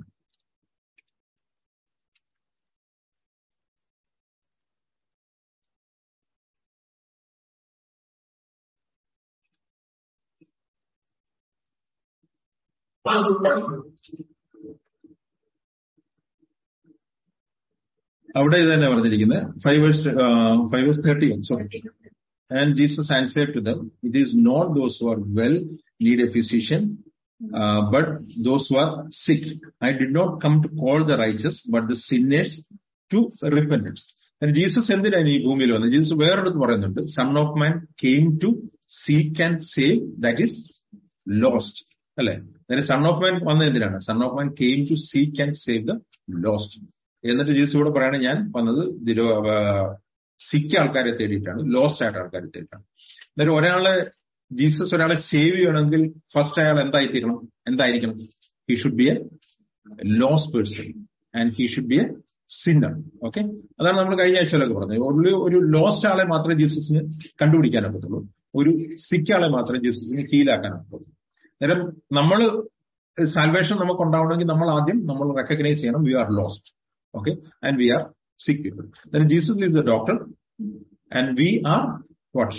അവിടെ ഇത് തന്നെ പറഞ്ഞിരിക്കുന്നത് five verse five verse thirty sorry And Jesus answered to them, It is not those who are well need a physician, uh, but those who are sick. I did not come to call the righteous, but the sinners to repentance. And Jesus എന്തിനാണ് ഈ ഭൂമിയിൽ വന്നത് Jesus വേറൊരിടത്ത് പറയുന്നുണ്ട് son of man came to seek and save that is lost അല്ലെ അതായത് son of man വന്നത് എന്തിനാണ് son of man came to seek and save the lost എന്നിട്ട് ജീസസ് ഇവിടെ പറയണേ ഞാൻ വന്നത് സിക്ക് ആൾക്കാരെ തേടിയിട്ടാണ് ലോസ്റ്റ് ആയിട്ട് ആൾക്കാരെ തേടിയിട്ടാണ് അന്നേരം ഒരാളെ ജീസസ് ഒരാളെ സേവ് ചെയ്യണമെങ്കിൽ ഫസ്റ്റ് അയാൾ എന്തായിത്തീരണം എന്തായിരിക്കണം he should be a lost person and he should be a sinner okay അതാണ് നമ്മൾ കഴിഞ്ഞ ആഴ്ചയിലൊക്കെ പറഞ്ഞത് ഒരു ഒരു ലോസ്റ്റ് ആളെ മാത്രമേ ജീസസിന് കണ്ടുപിടിക്കാൻ ഒക്കത്തുള്ളൂ ഒരു സിക്ക് ആളെ മാത്രമേ ജീസസിന് ഹീലാക്കാൻ ഒക്കത്തുള്ളൂ അന്നേരം നമ്മൾ സാൽവേഷൻ നമുക്ക് ഉണ്ടാവണമെങ്കിൽ നമ്മൾ ആദ്യം നമ്മൾ റെക്കഗ്നൈസ് ചെയ്യണം we are lost okay and we are sick people then jesus is the doctor and we are what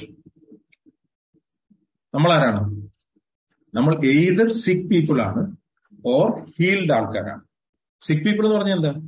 നമ്മൾ ആരാണ് നമ്മൾ എയ്തർ സിക്ക് പീപ്പിൾ ആണ് ഓർ ഹീൽഡ് ആൾക്കാരാണ് സിക്ക് പീപ്പിൾ എന്ന് പറഞ്ഞാൽ എന്താ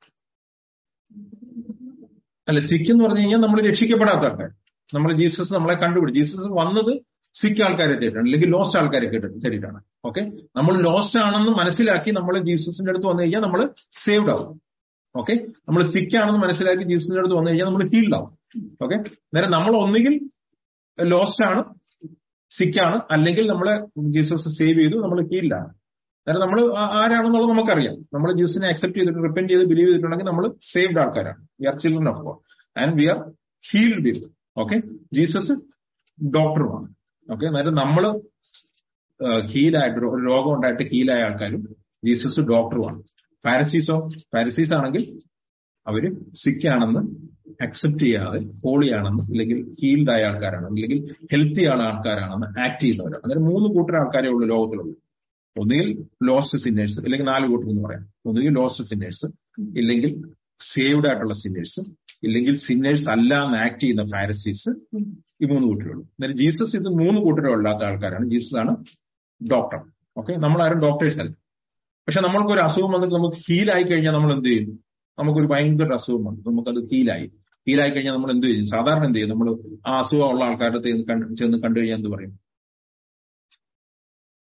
അല്ല സിക്ക് എന്ന് പറഞ്ഞു കഴിഞ്ഞാൽ നമ്മൾ രക്ഷിക്കപ്പെടാത്ത ആൾക്കാർ നമ്മൾ ജീസസ് നമ്മളെ കണ്ടുപിടിച്ചു ജീസസ് വന്നത് സിക്ക് ആൾക്കാരെ തേടിയിട്ടാണ് അല്ലെങ്കിൽ ലോസ്റ്റ് ആൾക്കാരെ തേടിയിട്ടാണ് ഓക്കെ നമ്മൾ ലോസ്റ്റ് ആണെന്ന് മനസ്സിലാക്കി നമ്മൾ ജീസസിന്റെ അടുത്ത് വന്നു കഴിഞ്ഞാൽ നമ്മൾ സേവ്ഡ് ആവും ഓക്കെ നമ്മൾ സിക്ക് ആണെന്ന് മനസ്സിലാക്കി ജീസസിന്റെ അടുത്ത് വന്നു കഴിഞ്ഞാൽ നമ്മൾ ഹീൽഡ് ആവും ഓക്കെ നേരെ നമ്മൾ ഒന്നുകിൽ ലോസ്റ്റ് ആണ് സിക്ക് ആണ് അല്ലെങ്കിൽ നമ്മളെ ജീസസ് സേവ് ചെയ്തു നമ്മൾ ഹീൽഡ് ആണ് നേരെ നമ്മൾ ആരാണെന്നുള്ളത് നമുക്കറിയാം നമ്മൾ ജീസസിനെ അക്സെപ്റ്റ് ചെയ്തിട്ട് റിപ്പൻഡ് ചെയ്ത് ബിലീവ് ചെയ്തിട്ടുണ്ടെങ്കിൽ നമ്മൾ സേവ്ഡ് ആൾക്കാരാണ് we are children of God and we are healed people okay Jesus ഡോക്ടറുമാണ് ഓക്കെ നേരെ നമ്മൾ ഹീലായിട്ട് ഒരു രോഗം ഉണ്ടായിട്ട് ഹീലായ ആൾക്കാരും ജീസസ് ഡോക്ടറുമാണ് പാരസീസോ പാരസീസ് ആണെങ്കിൽ അവര് സിക്ക് ആണെന്ന് അക്സെപ്റ്റ് ചെയ്യാതെ ഹോളി ആണെന്ന് അല്ലെങ്കിൽ ഹീൽഡ് ആയ ആൾക്കാരാണ് അല്ലെങ്കിൽ ഹെൽത്തി ആയ ആൾക്കാരാണെന്ന് ആക്ട് ചെയ്യുന്നവരാണ് അങ്ങനെ മൂന്ന് കൂട്ടർ ആൾക്കാരെ ഉള്ളൂ ലോകത്തിലുള്ളൂ ഒന്നുകിൽ ലോസ്റ്റ് സിന്നേഴ്സ് അല്ലെങ്കിൽ നാല് കൂട്ടർ എന്ന് പറയാം ഒന്നുകിൽ ലോസ്റ്റ് സിന്നേഴ്സ് ഇല്ലെങ്കിൽ സേവ്ഡ് ആയിട്ടുള്ള സിന്നേഴ്സ് ഇല്ലെങ്കിൽ സിന്നേഴ്സ് അല്ല എന്ന് ആക്ട് ചെയ്യുന്ന ഫാരസീസ് ഈ മൂന്ന് കൂട്ടരുള്ളൂ എന്നാലും ജീസസ് ഇത് മൂന്ന് കൂട്ടരും അല്ലാത്ത ആൾക്കാരാണ് ജീസസ് ആണ് ഡോക്ടർ ഓക്കെ നമ്മൾ ആരും ഡോക്ടേഴ്സ് അല്ല പക്ഷെ നമ്മൾക്ക് ഒരു അസുഖം വന്നിട്ട് നമുക്ക് ഹീൽ ആയി കഴിഞ്ഞാൽ നമ്മൾ എന്ത് ചെയ്യും നമുക്കൊരു ഭയങ്കര അസുഖം വന്നു നമുക്കത് ഹീലായി ഹീലായി കഴിഞ്ഞാൽ നമ്മൾ എന്ത് ചെയ്യും സാധാരണ എന്ത് ചെയ്യും നമ്മൾ ആ അസുഖമുള്ള ആൾക്കാരുടെ ചെന്ന് കണ്ടു കഴിഞ്ഞാൽ എന്ത് പറയും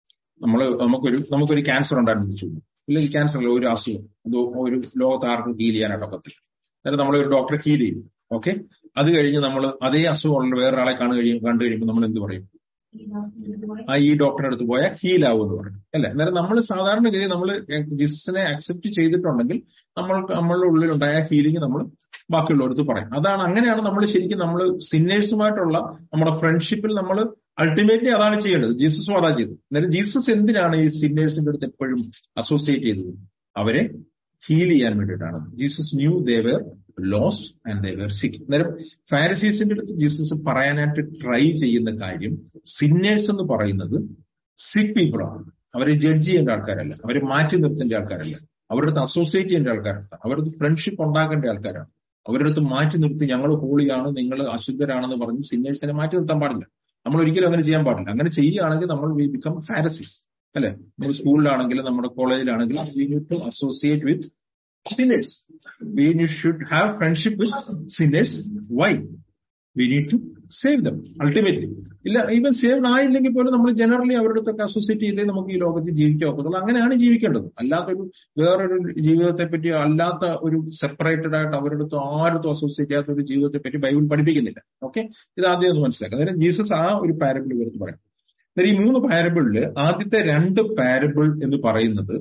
നമ്മൾ നമുക്കൊരു നമുക്കൊരു ക്യാൻസർ ഉണ്ടായിരുന്നു വെച്ചു ഇല്ലെങ്കിൽ ക്യാൻസർ അല്ല ഒരു അസുഖം അത് ഒരു ലോകത്ത് ആർക്കും ഹീൽ ചെയ്യാനായിട്ട് ഒക്കത്തില്ല അതായത് നമ്മൾ ഒരു ഡോക്ടറെ ഹീൽ ചെയ്യും ഓക്കെ അത് കഴിഞ്ഞ് നമ്മൾ അതേ അസുഖമുള്ള വേറൊരാളെ കാണു കഴിയും കണ്ടു കഴിയുമ്പോൾ നമ്മൾ എന്ത് പറയും ആ ഈ ഡോക്ടറെ അടുത്ത് പോയാൽ ഹീൽ ആവും എന്ന് പറയും അല്ലെ അന്നേരം നമ്മൾ സാധാരണഗതി നമ്മൾ ജിസിനെ അക്സെപ്റ്റ് ചെയ്തിട്ടുണ്ടെങ്കിൽ നമ്മൾക്ക് നമ്മളുടെ ഉള്ളിലുണ്ടായ ഹീലിംഗ് നമ്മൾ ബാക്കിയുള്ളവർക്ക് പറയും അതാണ് അങ്ങനെയാണ് നമ്മൾ ശരിക്കും നമ്മൾ സിന്നേഴ്സുമായിട്ടുള്ള നമ്മുടെ ഫ്രണ്ട്ഷിപ്പിൽ നമ്മൾ അൾട്ടിമേറ്റ്ലി അതാണ് ചെയ്യേണ്ടത് ജീസസും അതാ ചെയ്തത് അന്നേരം ജീസസ് എന്തിനാണ് ഈ സിന്നേഴ്സിന്റെ അടുത്ത് എപ്പോഴും അസോസിയേറ്റ് ചെയ്തത് അവരെ ഹീൽ ചെയ്യാൻ വേണ്ടിയിട്ടാണ് Jesus knew they were lost and they were sick അന്നേരം ഫാരസീസിന്റെ അടുത്ത് ജീസസ് പറയാനായിട്ട് ട്രൈ ചെയ്യുന്ന കാര്യം സിന്നേഴ്സ് എന്ന് പറയുന്നത് സിക്ക് പീപ്പിൾ ആണ് അവരെ ജഡ്ജ് ചെയ്യേണ്ട ആൾക്കാരല്ല അവരെ മാറ്റി നിർത്തേണ്ട ആൾക്കാരല്ല അവരുടെ അടുത്ത് അസോസിയേറ്റ് ചെയ്യേണ്ട ആൾക്കാരല്ല അവരുടെ ഫ്രണ്ട്ഷിപ്പ് ഉണ്ടാക്കേണ്ട ആൾക്കാരാണ് അവരുടെ അടുത്ത് മാറ്റി നിർത്തി ഞങ്ങൾ ഹോളിയാണ് നിങ്ങൾ അശുദ്ധരാണെന്ന് പറഞ്ഞ് സിന്നേഴ്സിനെ മാറ്റി നിർത്താൻ പാടില്ല നമ്മൾ ഒരിക്കലും അങ്ങനെ ചെയ്യാൻ പാടില്ല അങ്ങനെ ചെയ്യുകയാണെങ്കിൽ നമ്മൾ വി ബിക്കം ഫാരസിസ് അല്ലെ നമ്മൾ സ്കൂളിലാണെങ്കിലും നമ്മുടെ കോളേജിലാണെങ്കിലും we need to associate with sinners. We should have friendship with sinners. Why? We need to save them ultimately. ഇല്ല ഈവൻ സേവ് ആയില്ലെങ്കിൽ പോലും നമ്മൾ ജനറലി അവരുടെ അടുത്തൊക്കെ അസോസിയേറ്റ് ചെയ്തേ നമുക്ക് ഈ ലോകത്ത് ജീവിക്കാൻ ഒക്കത്തുള്ളൂ അങ്ങനെയാണ് ജീവിക്കേണ്ടത് അല്ലാത്തൊരു വേറൊരു ജീവിതത്തെ പറ്റി അല്ലാത്ത ഒരു സെപ്പറേറ്റഡ് ആയിട്ട് അവരുടെ അടുത്ത് ആരത്തും അസോസിയേറ്റ് ചെയ്യാത്ത ഒരു ജീവിതത്തെ പറ്റി ബൈബിൾ പഠിപ്പിക്കുന്നില്ല ഓക്കെ ഇത് ആദ്യം ഒന്ന് മനസ്സിലാക്കുക അതായത് ജീസസ് ആ ഒരു പാരബിൾ എടുത്ത് പറയാം അന്നേരം ഈ മൂന്ന് പാരബിളില് ആദ്യത്തെ രണ്ട് പാരബിൾ എന്ന് പറയുന്നത്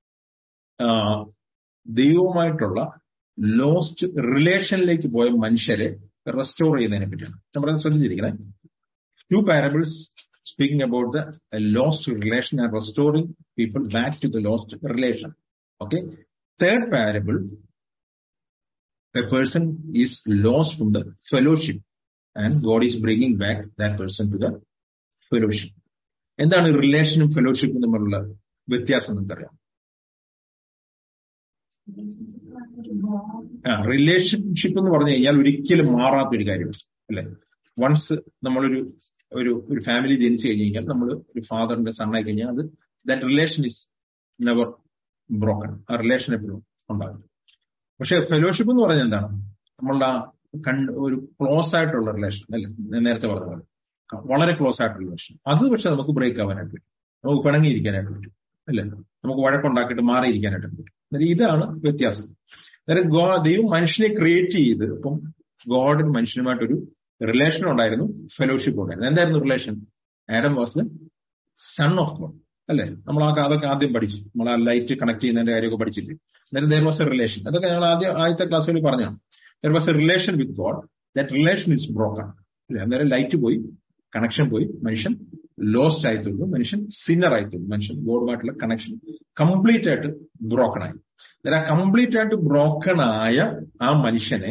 ദൈവവുമായിട്ടുള്ള ലോസ്റ്റ് റിലേഷനിലേക്ക് പോയ മനുഷ്യരെ റെസ്റ്റോർ ചെയ്യുന്നതിനെ പറ്റിയാണ് ഞാൻ പറയുന്നത് ശ്രദ്ധിച്ചിരിക്കുന്നത് two parables speaking about the lost relation and restoring people back to the lost relation okay third parable a person is lost from the fellowship and God is bringing back that person to the fellowship എന്താണ് റിലേഷനും ഫെലോഷിപ്പും തമ്മിലുള്ള വ്യത്യാസം നിങ്ങൾക്കറിയാം relationship എന്ന് പറഞ്ഞു കഴിഞ്ഞാൽ ഒരിക്കലും മാറാത്ത ഒരു കാര്യമാണ് അല്ലെ വൺസ് നമ്മളൊരു ഒരു ഒരു ഫാമിലി ജനിച്ചു കഴിഞ്ഞു കഴിഞ്ഞാൽ നമ്മൾ ഒരു ഫാദറിന്റെ സണ്ണായി കഴിഞ്ഞാൽ അത് that relation is never broken ആ റിലേഷൻ എപ്പോഴും ഉണ്ടാകും പക്ഷെ ഫെലോഷിപ്പ് എന്ന് പറഞ്ഞാൽ എന്താണ് നമ്മളുടെ കണ്ട് ഒരു ക്ലോസ് ആയിട്ടുള്ള റിലേഷൻ അല്ലെ ഞാൻ നേരത്തെ പറഞ്ഞ പോലെ വളരെ ക്ലോസ് ആയിട്ടുള്ള റിലേഷൻ അത് പക്ഷെ നമുക്ക് ബ്രേക്ക് ആവാനായിട്ട് പറ്റും നമുക്ക് പിണങ്ങിയിരിക്കാനായിട്ട് പറ്റും അല്ലെ നമുക്ക് വഴക്കുണ്ടാക്കിയിട്ട് മാറിയിരിക്കാനായിട്ട് പറ്റും അന്നേരം ഇതാണ് വ്യത്യാസം അന്നേരം ഗോ ദൈവം മനുഷ്യനെ ക്രിയേറ്റ് ചെയ്ത് ഇപ്പം ഗോഡിന് മനുഷ്യനുമായിട്ടൊരു റിലേഷൻ ഉണ്ടായിരുന്നു ഫെലോഷിപ്പ് ഉണ്ടായിരുന്നു എന്തായിരുന്നു relation Adam was the son of God അല്ലെ നമ്മൾ ആ അതൊക്കെ ആദ്യം പഠിച്ചു നമ്മൾ ആ ലൈറ്റ് കണക്ട് ചെയ്യുന്നതിന്റെ കാര്യമൊക്കെ പഠിച്ചില്ലേ അന്നേരം ദർ വാസ് എ റിലേഷൻ അതൊക്കെ ഞങ്ങൾ ആദ്യം ആദ്യത്തെ ക്ലാസ്സുകളിൽ പറഞ്ഞാണ് there was a relation with God that relation is broken അല്ലെ അന്നേരം ലൈറ്റ് പോയി കണക്ഷൻ പോയി മനുഷ്യൻ ലോസ്റ്റ് ആയി തീർന്നു മനുഷ്യൻ സിന്നർ ആയി തീർന്നു മനുഷ്യൻ ഗോഡുമായിട്ടുള്ള കണക്ഷൻ കംപ്ലീറ്റ് ആയിട്ട് ബ്രോക്കൺ ആയി ആ കംപ്ലീറ്റ് ആയിട്ട് ബ്രോക്കൺ ആയ ആ മനുഷ്യനെ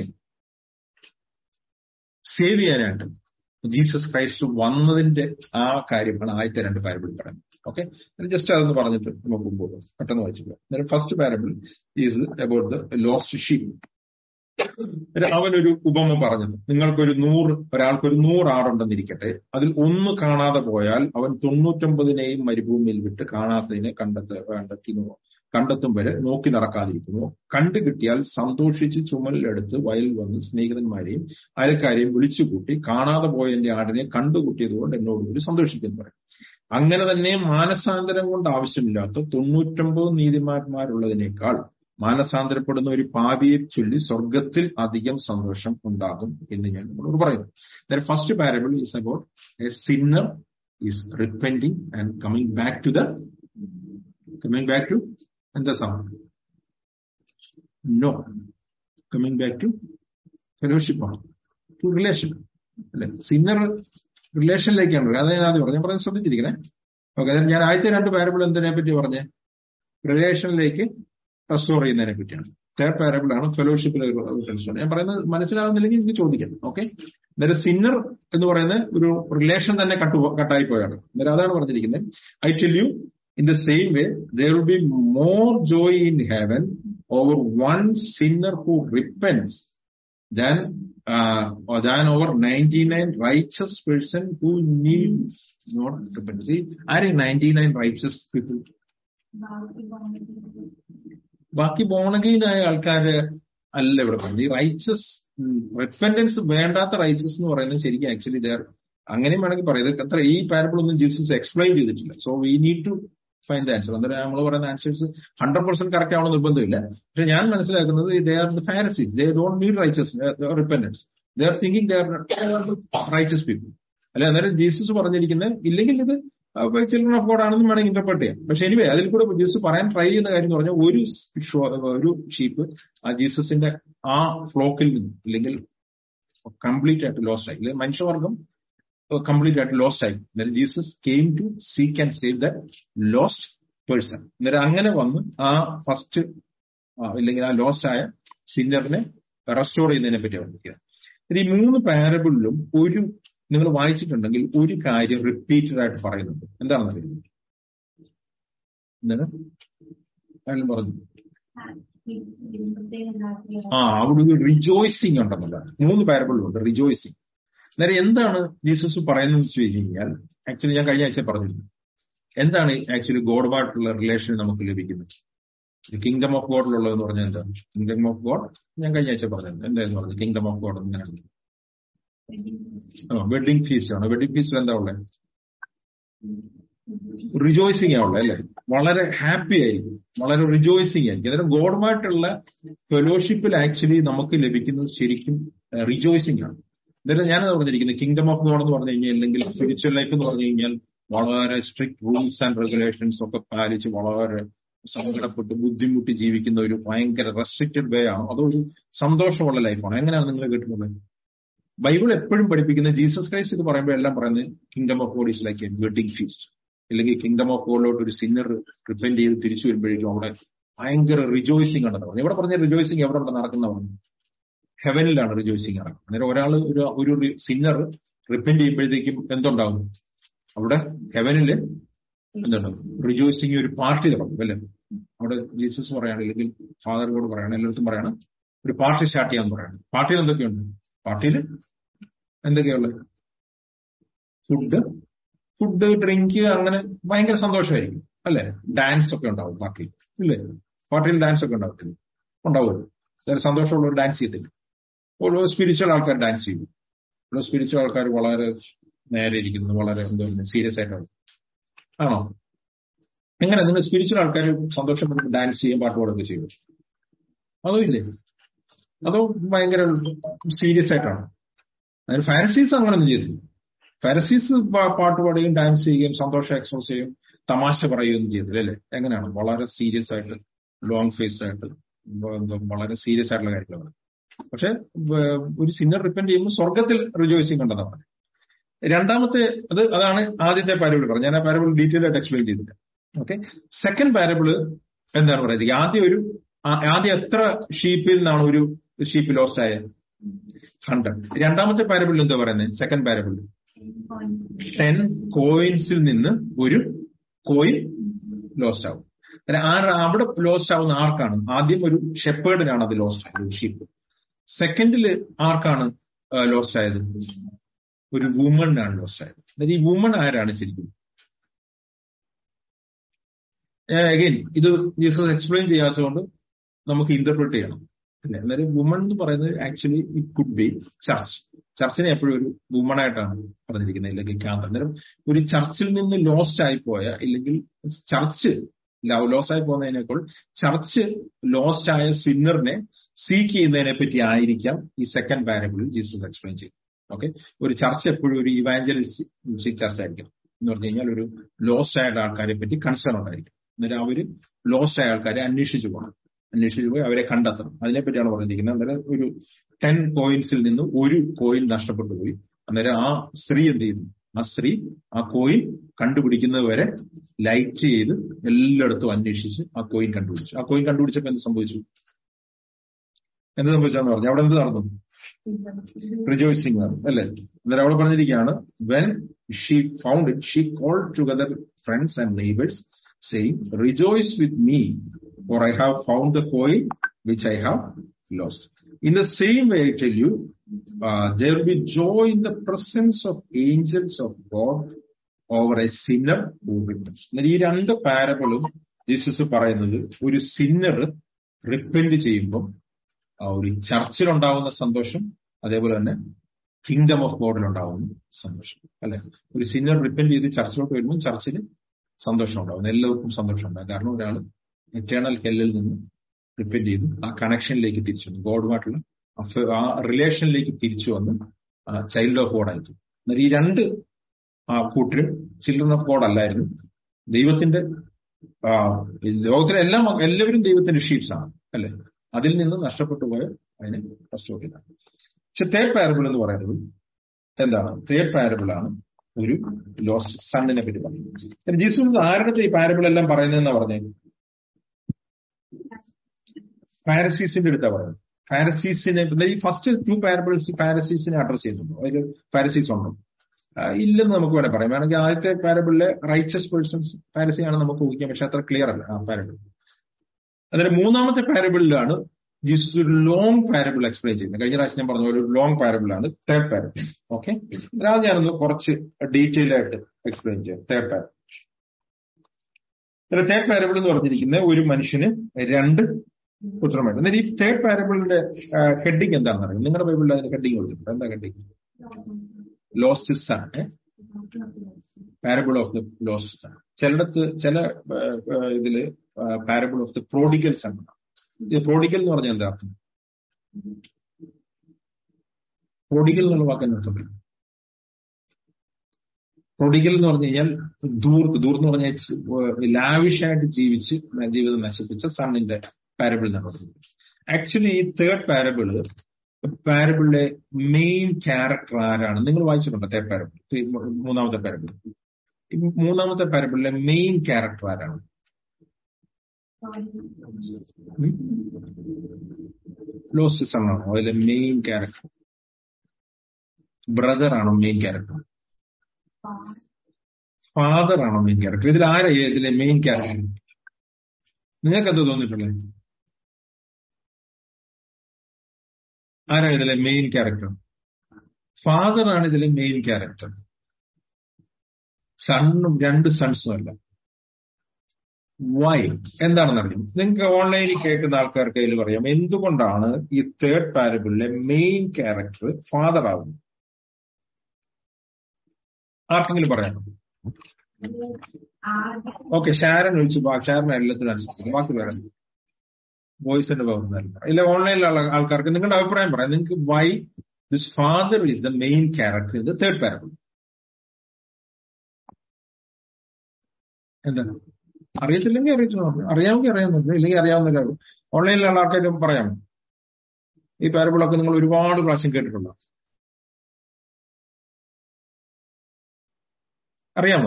സേവ് ചെയ്യാനായിട്ട് ജീസസ് ക്രൈസ്റ്റ് വന്നതിന്റെ ആ കാര്യമാണ് ആദ്യത്തെ രണ്ട് പാരബിൾ പറയുന്നത് ഓക്കെ ജസ്റ്റ് അതൊന്ന് പറഞ്ഞിട്ട് നമുക്ക് പോകും പെട്ടെന്ന് വായിച്ചില്ല first parable is about the lost sheep അവനൊരു ഉപമ പറഞ്ഞത് നിങ്ങൾക്കൊരു നൂറ് ഒരാൾക്കൊരു നൂറ് ആടുണ്ടെന്നിരിക്കട്ടെ അതിൽ ഒന്ന് കാണാതെ പോയാൽ അവൻ തൊണ്ണൂറ്റൊമ്പതിനെയും മരുഭൂമിയിൽ വിട്ട് കാണാത്തതിനെ കണ്ടെത്ത കണ്ടെത്തുന്നു കണ്ടെത്തും വരെ നോക്കി നടക്കാതിരിക്കുന്നു കണ്ടു കിട്ടിയാൽ സന്തോഷിച്ച് ചുമലിലെടുത്ത് വയലിൽ വന്ന് സ്നേഹിതന്മാരെയും അയൽക്കാരെയും വിളിച്ചുകൂട്ടി കാണാതെ പോയ എന്റെ ആടിനെ കണ്ടുകൂട്ടിയത് കൊണ്ട് എന്നോടുകൂടി സന്തോഷിക്കുന്നു പറയും അങ്ങനെ തന്നെ മാനസാന്തരം കൊണ്ട് ആവശ്യമില്ലാത്ത തൊണ്ണൂറ്റൊമ്പത് നീതിമാന്മാരുള്ളതിനേക്കാൾ മാനസാന്തരപ്പെടുന്ന ഒരു പാപിയെ ചൊല്ലി സ്വർഗത്തിൽ അധികം സന്തോഷം ഉണ്ടാകും എന്ന് ഞാൻ നിങ്ങളോട് പറയുന്നു first parable is about a sinner is repenting and coming back to the coming back to എന്താ സമയം no coming back to fellowship ആണ് ടു റിലേഷൻ അല്ലെ സിന്നർ റിലേഷനിലേക്കാണ് അത് ഞാൻ ആദ്യം പറഞ്ഞു ഞാൻ പറഞ്ഞ് ശ്രദ്ധിച്ചിരിക്കണേ ഓക്കെ ഞാൻ ആദ്യത്തെ രണ്ട് പാരബിൾ എന്തിനെ പറ്റി പറഞ്ഞേ റിലേഷനിലേക്ക് റെസ്റ്റോർ ചെയ്യുന്നതിനെ പറ്റിയാണ് തേർഡ് പാരബിൾ ആണ് ഫെലോഷിപ്പിലെ റെസ്റ്റോർ ഞാൻ പറയുന്നത് മനസ്സിലാകുന്നില്ലെങ്കിൽ എനിക്ക് ചോദിക്കാം ഓക്കെ അന്നേരം സിന്നർ എന്ന് പറയുന്ന ഒരു റിലേഷൻ തന്നെ കട്ടു കട്ടായി പോയാണ് അന്നേരം അതാണ് പറഞ്ഞിരിക്കുന്നത് I tell you in the same way there will be more joy in heaven over one sinner who repents than than over ninety nine righteous person who need not repent ആര് ninety nine righteous people ബാക്കി ബോണഗെയിനായ ആൾക്കാര് അല്ല ഇവിടെ പറഞ്ഞത് ഈ righteous repentance വേണ്ടാത്ത righteous എന്ന് പറയുന്നത് ശരിക്കും ആക്ച്വലി ദർ അങ്ങനെയും വേണമെങ്കിൽ പറയാം ഇത് അത്ര ഈ പാരബിൾ ഒന്നും ജീസസ് എക്സ്പ്ലെയിൻ ചെയ്തിട്ടില്ല so we need to find the answer അന്നേരം നമ്മൾ പറയുന്ന ആൻസേഴ്സ് ഹൺഡ്രഡ് പെർസെന്റ് കറക്റ്റ് ആവണം നിർബന്ധമില്ല പക്ഷെ ഞാൻ മനസ്സിലാക്കുന്നത് they are the Pharisees they don't need righteous repentance they are thinking they are righteous people അല്ലെ അന്നേരം ജീസസ് പറഞ്ഞിരിക്കുന്നത് ഇല്ലെങ്കിൽ ഇത് ചിൽഡ്രൻ ഓഫ് ഗോഡ് ആണെന്ന് വേണമെങ്കിൽ ഇന്റർപ്രറ്റ് ചെയ്യാം പക്ഷെ എനിവേ അതിൽ കൂടെ ജീസസ് പറയാൻ ട്രൈ ചെയ്യുന്ന കാര്യം എന്ന് പറഞ്ഞാൽ ഒരു ഒരു ഷീപ്പ് ആ ജീസസിന്റെ ആ ഫ്ലോക്കിൽ നിന്ന് ഇല്ലെങ്കിൽ കംപ്ലീറ്റ് ആയിട്ട് ലോസ്റ്റ് ആയി അല്ലെങ്കിൽ മനുഷ്യവർഗം കംപ്ലീറ്റ് ആയിട്ട് ലോസ്റ്റ് ആയി അന്നേരം Jesus came to seek and save the lost person അന്നേരം അങ്ങനെ വന്ന് ആ ഫസ്റ്റ് ഇല്ലെങ്കിൽ ആ ലോസ്റ്റ് ആയ സിന്നറിനെ റെസ്റ്റോർ ചെയ്യുന്നതിനെ പറ്റി പഠിക്കുക ഈ മൂന്ന് പാരബിളിലും ഒരു നിങ്ങൾ വായിച്ചിട്ടുണ്ടെങ്കിൽ ഒരു കാര്യം റിപ്പീറ്റഡ് ആയിട്ട് പറയുന്നുണ്ട് എന്താണെന്ന് അറിയുന്നത് എന്താണ് അയാളും പറഞ്ഞു ആ അവിടെ ഒരു റിജോയ്സിങ് ഉണ്ടെന്നല്ല മൂന്ന് പാരബിളുണ്ട് റിജോയ്സിങ് അന്നേരം എന്താണ് ജീസസ് പറയുന്നത് വെച്ച് കഴിഞ്ഞാൽ ആക്ച്വലി ഞാൻ കഴിഞ്ഞ ആഴ്ച പറഞ്ഞിരുന്നു എന്താണ് ആക്ച്വലി ഗോഡുമായിട്ടുള്ള റിലേഷൻ നമുക്ക് ലഭിക്കുന്നത് കിങ്ഡം ഓഫ് ഗോഡിലുള്ളതെന്ന് പറഞ്ഞാൽ എന്താണ് കിങ്ഡം ഓഫ് ഗോഡ് ഞാൻ കഴിഞ്ഞ ആഴ്ച പറഞ്ഞത് എന്തായിരുന്നു പറഞ്ഞത് കിങ്ഡം ഓഫ് ഗോഡ് എങ്ങനെയാണ് വെഡിങ് ഫീസ്റ്റ് ആണ് വെഡിങ് ഫീസ്റ്റ് എന്താ ഉള്ളത് റിജോയ്സിങ് ആവുള്ളത് അല്ലെ വളരെ ഹാപ്പി ആയിരിക്കും വളരെ റിജോയ്സിങ് ആയിരിക്കും അന്നേരം ഗോഡുമായിട്ടുള്ള ഫെലോഷിപ്പിൽ ആക്ച്വലി നമുക്ക് ലഭിക്കുന്നത് ശരിക്കും റിജോയ്സിങ് ആണ് എന്നിട്ട് ഞാനത് പറഞ്ഞിരിക്കുന്നത് കിങ്ഡം ഓഫ് ഗോഡ് എന്ന് പറഞ്ഞു കഴിഞ്ഞാൽ അല്ലെങ്കിൽ സ്പിരിച്വൽ ലൈഫ് എന്ന് പറഞ്ഞു കഴിഞ്ഞാൽ വളരെ സ്ട്രിക്ട് റൂൾസ് ആൻഡ് റെഗുലേഷൻസ് ഒക്കെ പാലിച്ച് വളരെ സങ്കടപ്പെട്ട് ബുദ്ധിമുട്ടി ജീവിക്കുന്ന ഒരു ഭയങ്കര റെസ്ട്രിക്റ്റഡ് വേ ആണ് അതൊരു സന്തോഷമുള്ള ലൈഫാണ് എങ്ങനെയാണ് നിങ്ങൾ കേട്ടിട്ടുള്ളത് ബൈബിൾ എപ്പോഴും പഠിപ്പിക്കുന്ന ജീസസ് ക്രൈസ്റ്റ് ഇത് പറയുമ്പോൾ എല്ലാം പറയുന്നത് kingdom of God is like a wedding feast അല്ലെങ്കിൽ കിങ്ഡം ഓഫ് ഗോഡിലോട്ട് ഒരു സിന്നർ റിപ്പൻഡ് ചെയ്ത് തിരിച്ചു വരുമ്പോഴേക്കും അവിടെ ഭയങ്കര റിജോയ്സിങ് ഉണ്ടെന്ന് പറഞ്ഞു ഇവിടെ പറഞ്ഞ റിജോയ്സിങ് എവിടെ ഉണ്ട് നടക്കുന്ന പറഞ്ഞു ഹെവനിലാണ് റിജോയ്സിങ് നടക്കുന്നത് അന്നേരം ഒരാൾ ഒരു ഒരു സിന്നർ റിപ്പൻഡ് ചെയ്യുമ്പോഴത്തേക്കും എന്തുണ്ടാവും അവിടെ ഹെവനില് എന്തുണ്ടാവും റിജോയ്സിങ് ഒരു പാർട്ടി തുടങ്ങും അല്ലേ അവിടെ ജീസസ് പറയാണ് അല്ലെങ്കിൽ ഫാദറിനോട് പറയാണ് എല്ലായിടത്തും പറയാണ് ഒരു പാർട്ടി സ്റ്റാർട്ട് ചെയ്യാൻ പറയാണ് പാർട്ടിയിൽ എന്തൊക്കെയുണ്ട് പാർട്ടിയിൽ എന്തൊക്കെയുള്ളത് ഫുഡ് ഫുഡ് ഡ്രിങ്ക് അങ്ങനെ ഭയങ്കര സന്തോഷമായിരിക്കും അല്ലെ ഡാൻസ് ഒക്കെ ഉണ്ടാവും പാർട്ടിയിൽ ഇല്ലേ പാർട്ടിയിൽ ഡാൻസ് ഒക്കെ ഉണ്ടാവത്തില്ല ഉണ്ടാവുമല്ലോ സന്തോഷമുള്ളവർ ഡാൻസ് ചെയ്യത്തില്ല ഓരോ സ്പിരിച്വൽ ആൾക്കാർ ഡാൻസ് ചെയ്യും ഓരോ സ്പിരിച്വൽ ആൾക്കാർ വളരെ നേരെ ഇരിക്കുന്നു വളരെ എന്തോ സീരിയസ് ആയിട്ടാണ് ആണോ എങ്ങനെ നിങ്ങൾ സ്പിരിച്വൽ ആൾക്കാർ സന്തോഷപ്പെട്ട് ഡാൻസ് ചെയ്യും പാട്ട് പാടുകയൊക്കെ ചെയ്യും അതോ ഇല്ലേ അതോ ഭയങ്കര സീരിയസ് ആയിട്ടാണ് അതിന് ഫാരസീസ് അങ്ങനൊന്നും ചെയ്തില്ല ഫാരസീസ് പാട്ട് പാടുകയും ഡാൻസ് ചെയ്യുകയും സന്തോഷം എക്സ്പ്രസ് ചെയ്യും തമാശ പറയുകയും ചെയ്തില്ല അല്ലേ എങ്ങനെയാണ് വളരെ സീരിയസ് ആയിട്ട് ലോങ് ഫേസ്ഡ് ആയിട്ട് വളരെ സീരിയസ് ആയിട്ടുള്ള കാര്യങ്ങളാണ് പക്ഷെ ഒരു സിന്നർ റിപ്പൻഡ് ചെയ്യുമ്പോൾ സ്വർഗത്തിൽ റിജോയ്സിങ് ഉണ്ടെന്നാണ് പറഞ്ഞത് രണ്ടാമത്തെ അത് അതാണ് ആദ്യത്തെ പാരബിൾ പറഞ്ഞത് ഞാൻ ആ പാരബിൾ ഡീറ്റെയിൽ ആയിട്ട് എക്സ്പ്ലെയിൻ ചെയ്തില്ല ഓക്കെ സെക്കൻഡ് പാരബിള് എന്താണ് പറയുന്നത് ആദ്യം ഒരു ആദ്യം എത്ര ഷീപ്പിൽ നിന്നാണ് ഒരു ഷീപ്പ് ലോസ്റ്റ് ആയത് ഹൺഡ്രഡ് രണ്ടാമത്തെ പാരബിൾ എന്താ പറയുന്നത് സെക്കൻഡ് പാരബിൾ ടെൻ കോയിൻസിൽ നിന്ന് ഒരു കോയിൻ ലോസ്റ്റ് ആവും അവിടെ ലോസ്റ്റ് ആവുന്ന ആർക്കാണ് ആദ്യം ഒരു ഷെപ്പേർഡിനാണ് അത് ലോസ്റ്റ് ആയത് ഷീപ്പ് സെക്കൻഡിൽ ആർക്കാണ് ലോസ്റ്റ് ആയത് ഒരു വുമണിനാണ് ലോസ്റ്റ് ആയത് അതായത് ഈ വുമൺ ആരാണ് ശരിക്കും അഗൈൻ ഇത് ജീസസ് എക്സ്പ്ലെയിൻ ചെയ്യാത്തതുകൊണ്ട് നമുക്ക് ഇന്റർപ്രിറ്റ് ചെയ്യണം അല്ലെ അന്നേരം വുമൺ എന്ന് പറയുന്നത് actually it could be church ചർച്ചിനെ എപ്പോഴും ഒരു വുമൺ ആയിട്ടാണ് പറഞ്ഞിരിക്കുന്നത് ഇല്ലെങ്കിൽ ക്യാമ്പ് അന്നേരം ഒരു ചർച്ചിൽ നിന്ന് ലോസ്റ്റ് ആയി പോയ ഇല്ലെങ്കിൽ ചർച്ച് ലോസ് ആയി പോകുന്നതിനേക്കാൾ ചർച്ച് ലോസ്റ്റ് ആയ സിന്നറിനെ സീക്ക് ചെയ്യുന്നതിനെ പറ്റി ആയിരിക്കാം ഈ സെക്കൻഡ് പാരബിളിൽ ജീസസ് എക്സ്പ്ലെയിൻ ചെയ്യും ഓക്കെ ഒരു ചർച്ച് എപ്പോഴും ഒരു ഇവാഞ്ചലിസ്റ്റിക് ചർച്ച് ആയിരിക്കും എന്ന് പറഞ്ഞു കഴിഞ്ഞാൽ ഒരു ലോസ്റ്റ് ആയ ആൾക്കാരെ പറ്റി കൺസേൺ ഉണ്ടായിരിക്കും അന്നേരം അവര് ലോസ്റ്റ് ആയ ആൾക്കാരെ അന്വേഷിച്ചു പോകണം അന്വേഷിച്ചു പോയി അവരെ കണ്ടെത്തണം അതിനെപ്പറ്റിയാണ് പറഞ്ഞിരിക്കുന്നത് അന്നേരം ഒരു ടെൻ കോയിൻസിൽ നിന്ന് ഒരു കോയിൻ നഷ്ടപ്പെട്ടു പോയി അന്നേരം ആ സ്ത്രീ എന്ത് ചെയ്യുന്നു ആ സ്ത്രീ ആ കോയിൻ കണ്ടുപിടിക്കുന്നത് വരെ ലൈറ്റ് ചെയ്ത് എല്ലായിടത്തും അന്വേഷിച്ച് ആ കോയിൻ കണ്ടുപിടിച്ചു ആ കോയിൻ കണ്ടുപിടിച്ചപ്പോ എന്ത് സംഭവിച്ചു എന്ത് സംഭവിച്ചാന്ന് പറഞ്ഞു അവിടെ എന്ത് നടന്നു റിജോയ്സിങ് നടന്നു അല്ലേ അന്നേരം അവിടെ പറഞ്ഞിരിക്കുകയാണ് when she found it she call together friends and neighbours same rejoice with me for I have found the coin which I have lost in the same way I tell you there will be joy in the presence of angels of God over a sinner who repents. ഈ രണ്ട് പാരബിളും Jesus പറയുന്നത് ഒരു sinner repent ചെയ്യുമ്പോൾ ഒരു ചർച്ചിൽ ഉണ്ടാവുന്ന സന്തോഷം അതേപോലെ തന്നെ കിങ്ഡം ഓഫ് ഗോഡിൽ ഉണ്ടാവുന്ന സന്തോഷം അല്ലെ ഒരു സിന്നർ റിപ്പൻഡ് ചെയ്ത് ചർച്ചിലോട്ട് വരുമ്പോൾ ചർച്ചിൽ സന്തോഷം ഉണ്ടാവും എല്ലാവർക്കും സന്തോഷം ഉണ്ടാവും കാരണം ഒരാൾ എറ്റേണൽ ഹെല്ലിൽ നിന്ന് റിപ്പീറ്റ് ചെയ്തു ആ കണക്ഷനിലേക്ക് തിരിച്ചു വന്നു ഗോഡുമായിട്ടുള്ള ആ റിലേഷനിലേക്ക് തിരിച്ചു വന്ന് ചൈൽഡ് ഓഫ് ഗോഡ് ആയിരുന്നു എന്നാൽ ഈ രണ്ട് കൂട്ടരും ചിൽഡ്രൻ ഓഫ് ഗോഡ് അല്ലായിരുന്നു ദൈവത്തിന്റെ ലോകത്തിലെ എല്ലാം എല്ലാവരും ദൈവത്തിന്റെ ഷീപ്സ് ആണ് അല്ലെ അതിൽ നിന്ന് നഷ്ടപ്പെട്ടു പോയ അതിനെ റെസ്റ്റോർ ചെയ്താണ് പക്ഷെ തേർഡ് പാരബിൾ എന്ന് പറയുന്നത് എന്താണ് തേർഡ് പാരബിൾ ആണ് ഒരു ലോസ്റ്റ് സണ്ണിനെ പറ്റി പറയുന്നത് ജീസസ് ആരുടെ ഈ പാരബിൾ എല്ലാം പറയുന്നതെന്നാ പറഞ്ഞത് പാരസീസിന്റെ അടുത്താ പറയുന്നത് പാരസീസിനെ ഈ ഫസ്റ്റ് ടു പാരബിൾസ് പാരസീസിനെ അഡ്രസ് ചെയ്യുന്നുണ്ടോ അതിൽ പാരസീസ് ഉണ്ടോ ഇല്ലെന്ന് നമുക്ക് വേണേൽ പറയാം വേണമെങ്കിൽ ആദ്യത്തെ പാരബിളിലെ റൈച്ചസ് പേഴ്സൺസ് പാരസി ആണ് നമുക്ക് ഊഹിക്കാം പക്ഷെ അത്ര ക്ലിയർ അല്ല ആ പാരബിൾ അന്നേരം മൂന്നാമത്തെ പാരബിളിലാണ് ജീസസ് ഒരു ലോങ് പാരബിൾ എക്സ്പ്ലെയിൻ ചെയ്യുന്നത് കഴിഞ്ഞ പ്രാവശ്യം ഞാൻ പറഞ്ഞ ഒരു ലോങ് പാരബിൾ ആണ് തേർഡ് പാരബിൾ ഓക്കെ അത് ഞാനൊന്ന് കുറച്ച് ഡീറ്റെയിൽ ആയിട്ട് എക്സ്പ്ലെയിൻ ചെയ്യാം തേർഡ് പാരബിൾ തേർഡ് പാരബിൾ എന്ന് പറഞ്ഞിരിക്കുന്നത് ഒരു മനുഷ്യന് രണ്ട് പുത്രന്മാർ എന്നാൽ ഈ തേർഡ് പാരബിളിന്റെ ഹെഡിങ് എന്താണെന്ന് അറിയാം നിങ്ങളുടെ ബൈബിളിൽ അതിന്റെ ഹെഡിങ് കൊടുത്തിട്ടുണ്ട് എന്താ heading lost son parable of the lost son ചിലടത്ത് ചില ഇതില് parable of the prodigal son ഇത് പ്രോഡിഗൽ എന്ന് പറഞ്ഞാൽ എന്താ അർത്ഥം പ്രോഡിഗൽ എന്നുള്ള വാക്കിന്റെ അർത്ഥം പ്രോഡിഗൽ എന്ന് പറഞ്ഞു കഴിഞ്ഞാൽ ദൂർത്ത് ദൂർ എന്ന് പറഞ്ഞാൽ ലാവിഷായിട്ട് ജീവിച്ച് ജീവിതം നശിപ്പിച്ച സണ്ണിന്റെ പാരബിൾ എന്നാണ് പറയുന്നത് ആക്ച്വലി ഈ തേർഡ് പാരബിള് പാരബിളിലെ മെയിൻ ക്യാരക്ടർ ആരാണ് നിങ്ങൾ വായിച്ചിട്ടുണ്ടോ തേർഡ് പാരബിൾ മൂന്നാമത്തെ പാരബിൾ മൂന്നാമത്തെ പാരബിളിലെ മെയിൻ ക്യാരക്ടർ ആരാണ് ലോസിസ് ആണോ അതിലെ മെയിൻ ക്യാരക്ടർ ബ്രദർ ആണോ മെയിൻ ക്യാരക്ടർ ഫാദർ ആണോ മെയിൻ ക്യാരക്ടർ ഇതിൽ ആരാ ഇതിലെ മെയിൻ ക്യാരക്ടർ നിങ്ങൾക്ക് എന്താ തോന്നിയിട്ടുള്ളത് ആരാ ഇതിലെ മെയിൻ ക്യാരക്ടർ ഫാദർ ആണ് ഇതിലെ മെയിൻ ക്യാരക്ടർ സണ്ണും രണ്ട് സൺസും അല്ല വൈ എന്താണെന്ന് അറിയാം നിങ്ങൾക്ക് ഓൺലൈനിൽ കേൾക്കുന്ന ആൾക്കാർക്ക് അതിൽ പറയാം എന്തുകൊണ്ടാണ് ഈ തേർഡ് പാരബിളിലെ മെയിൻ ക്യാരക്ടർ ഫാദർ ആവുന്നത് ആർക്കെങ്കിലും പറയാം ഓക്കെ ഷാരൻ ഒഴിച്ച് ഷാരൻ എല്ലാത്തിനും അനുസരിക്കും ബാക്കി പറയാം വോയിസിന്റെ പോകുന്നതല്ല ഇല്ല ഓൺലൈനിലുള്ള ആൾക്കാർക്ക് നിങ്ങളുടെ അഭിപ്രായം പറയാം നിങ്ങൾക്ക് why this father is the main character in the third parable എന്താണ് അറിയത്തില്ലെങ്കിൽ അറിയത്തില്ല അറിയാമെങ്കിൽ അറിയാവുന്നില്ല ഇല്ലെങ്കിൽ അറിയാവുന്ന കാര്യം ഓൺലൈനിലുള്ള ആൾക്കാരും പറയാം ഈ പാരബിളൊക്കെ നിങ്ങൾ ഒരുപാട് പ്രാവശ്യം കേട്ടിട്ടുണ്ടോ അറിയാമോ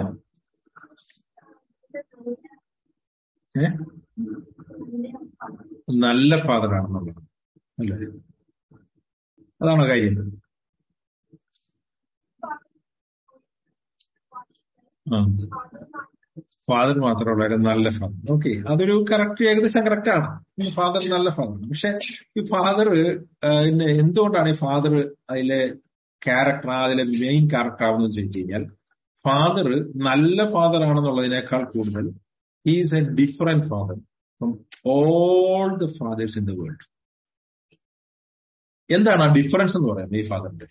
ഏ നല്ല ഫാദർ ആണെന്നുള്ളത് അല്ലേ അതാണ് കാര്യം ആ ഫാദർ മാത്രമുള്ള ഒരു നല്ല ഫാദർ ഓക്കെ അതൊരു കറക്റ്റ് ഏകദേശം കറക്റ്റ് ആണ് ഫാദർ നല്ല ഫാദർ പക്ഷെ ഈ ഫാദർ എന്തുകൊണ്ടാണ് ഈ ഫാദർ അതിലെ ക്യാരക്ടർ അതിലെ മെയിൻ ക്യാരക്ടർ ആവുന്നത് ചോദിച്ചു കഴിഞ്ഞാൽ ഫാദർ നല്ല ഫാദർ ആണെന്നുള്ളതിനേക്കാൾ കൂടുതൽ is a different father from all the fathers in the world എന്താണ് ആ ഡിഫറൻസ് എന്ന് പറയുന്നത് ഈ ഫാദറിന്റെ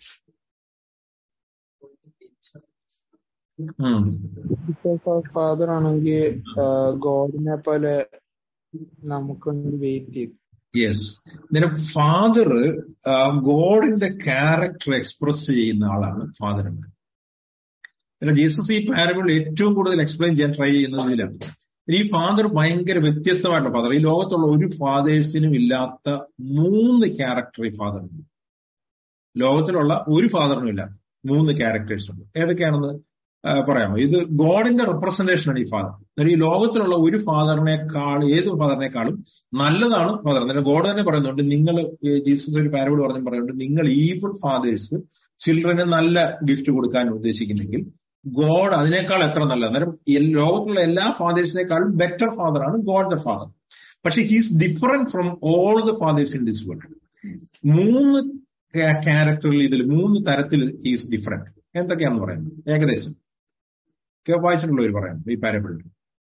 ഫാദർ ആണെങ്കിൽ ഗോഡിനെ പോലെ നമുക്ക് വെയിറ്റ് ചെയ്യും യെസ് ഇതിന് ഫാദർ ഗോഡിന്റെ ക്യാരക്ടർ എക്സ്പ്രസ് ചെയ്യുന്ന ആളാണ് ഫാദർ എന്ന് പിന്നെ ജീസസ് ഈ പാരബിൾ ഏറ്റവും കൂടുതൽ എക്സ്പ്ലെയിൻ ചെയ്യാൻ ട്രൈ ചെയ്യുന്നത് ഇതിലാണ് ഈ ഫാദർ ഭയങ്കര വ്യത്യസ്തമായിട്ടുള്ള ഫാദർ ഈ ലോകത്തുള്ള ഒരു ഫാദേഴ്സിനും ഇല്ലാത്ത മൂന്ന് ക്യാരക്ടർ ഈ ഫാദറിനുണ്ട് ലോകത്തിലുള്ള ഒരു ഫാദറിനും ഇല്ല മൂന്ന് ക്യാരക്ടേഴ്സ് ഉണ്ട് ഏതൊക്കെയാണെന്ന് പറയാമോ ഇത് ഗോഡിന്റെ റെപ്രസെന്റേഷൻ ആണ് ഈ ഫാദർ ഈ ലോകത്തിലുള്ള ഒരു ഫാദറിനേക്കാൾ ഏത് ഫാദറിനേക്കാളും നല്ലതാണ് ഫാദർ എന്നിട്ട് ഗോഡ് തന്നെ പറയുന്നുണ്ട് നിങ്ങൾ ജീസസ് ഒരു പാരബിൾ പറഞ്ഞു പറയുന്നുണ്ട് നിങ്ങൾ ഈവിൾ ഫാദേഴ്സ് ചിൽഡ്രന് നല്ല ഗിഫ്റ്റ് കൊടുക്കാൻ ഉദ്ദേശിക്കുന്നെങ്കിൽ ഗോഡ് അതിനേക്കാൾ എത്ര നല്ല അന്നേരം ലോകത്തിലുള്ള എല്ലാ ഫാദേഴ്സിനേക്കാളും ബെറ്റർ ഫാദർ ആണ് ഗോഡ് ദ ഫാദർ പക്ഷെ he's different from all the fathers in this world മൂന്ന് ക്യാരക്ടറിൽ ഇതിൽ മൂന്ന് തരത്തിൽ ഹീസ് ഡിഫറെന്റ് എന്തൊക്കെയാണെന്ന് പറയുന്നത് ഏകദേശം വായിച്ചിട്ടുള്ളവർ പറയാം ഈ പാരബിളിൽ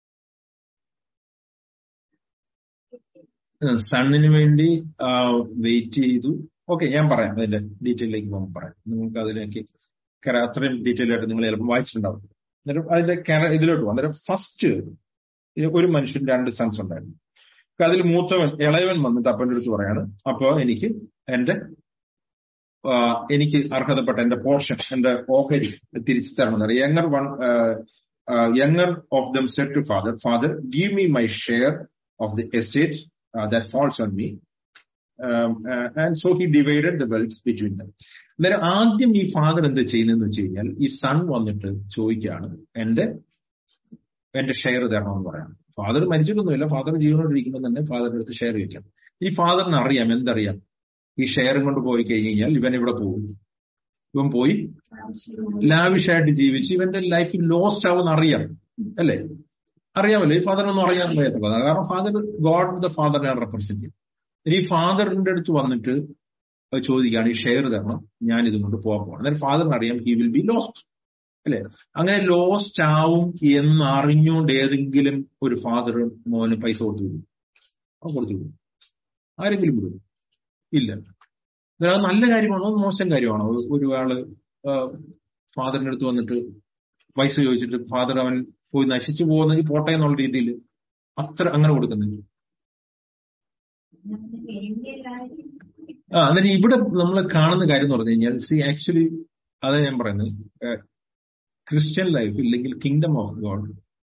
സണ്ണിന് വേണ്ടി വെയിറ്റ് ചെയ്തു ഓക്കെ ഞാൻ പറയാം അതിന്റെ ഡീറ്റെയിലേക്ക് പോകുമ്പോൾ പറയാം നിങ്ങൾക്ക് അതിലേക്ക് അത്രയും ഡീറ്റെയിൽ ആയിട്ട് നിങ്ങൾ ചിലപ്പോൾ വായിച്ചിട്ടുണ്ടാവും അന്നേരം അതിന്റെ കാര- ഇതിലോട്ട് പോകും അന്നേരം ഫസ്റ്റ് ഒരു മനുഷ്യൻ രണ്ട് സൺസ് ഉണ്ടായിരുന്നു അപ്പൊ അതിൽ മൂത്തവൻ ഇളയവൻ വന്നിട്ട് അപ്പൻ്റെ അടുത്ത് പറയാണ് അപ്പൊ എനിക്ക് എന്റെ ആ, എനിക്ക് അർഹതപ്പെട്ട എന്റെ പോർഷൻ എന്റെ ഓഹരി തിരിച്ചു തരണം younger one younger of them said to father father give me my share of the estate that falls on me and so he divided the wealth between them അന്നേരം ആദ്യം ഈ ഫാദർ എന്ത് ചെയ്യുന്നതെന്ന് വെച്ച് കഴിഞ്ഞാൽ ഈ സൺ വന്നിട്ട് ചോദിക്കുകയാണ് എന്റെ എന്റെ ഷെയർ തരണമെന്ന് പറയാം ഫാദർ മരിച്ചിട്ടൊന്നുമില്ല ഫാദർ ജീവനോടിരിക്കുമ്പോൾ തന്നെ ഫാദറിന്റെ അടുത്ത് ഷെയർ ചോദിക്കാം ഈ ഫാദറിന് അറിയാം എന്തറിയാം ഈ ഷെയറും കൊണ്ട് പോയി കഴിഞ്ഞാൽ ഇവൻ ഇവിടെ പോകും ഇവൻ പോയി ലാവിഷായിട്ട് ജീവിച്ച് ഇവന്റെ ലൈഫ് ലോസ്റ്റ് ആവുമെന്ന് അറിയാം അല്ലേ അറിയാമല്ലോ ഈ ഫാദറിനൊന്നും അറിയാൻ വയ്യാത്തത് കാരണം ഫാദർ ഗോഡ് ദ ഫാദറിനെ റെപ്രസെന്റ് ചെയ്യും ഇനി ഈ ഫാദറിന്റെ അടുത്ത് വന്നിട്ട് ചോദിക്കുകയാണ് ഈ ഷെയർ തരണം ഞാൻ ഇതും കൊണ്ട് പോകാൻ പോകണം അന്നേരം ഫാദറിന് അറിയാം ഹി വിൽ ബി ലോസ്റ്റ് അല്ലെ അങ്ങനെ ലോസ്റ്റ് ആവും എന്ന് അറിഞ്ഞുകൊണ്ട് ഏതെങ്കിലും ഒരു ഫാദർ മോന് പൈസ കൊടുത്തു വിടും അവൻ കൊടുത്തു വിടും ആരെങ്കിലും വിടും ഇല്ല ഇത് അത് നല്ല കാര്യമാണോ മോശം കാര്യമാണോ ഒരു ആള് ഫാദറിന്റെ അടുത്ത് വന്നിട്ട് പൈസ ചോദിച്ചിട്ട് ഫാദർ അവൻ പോയി നശിച്ചു പോകുന്നെങ്കിൽ പോട്ടെ എന്നുള്ള രീതിയിൽ അത്ര അങ്ങനെ കൊടുക്കുന്നില്ല ആ എന്നിട്ട് ഇവിടെ നമ്മൾ കാണുന്ന കാര്യം എന്ന് പറഞ്ഞു കഴിഞ്ഞാൽ സി ആക്ച്വലി അതാ ഞാൻ പറയുന്നത് ക്രിസ്ത്യൻ ലൈഫ് ഇല്ലെങ്കിൽ kingdom of God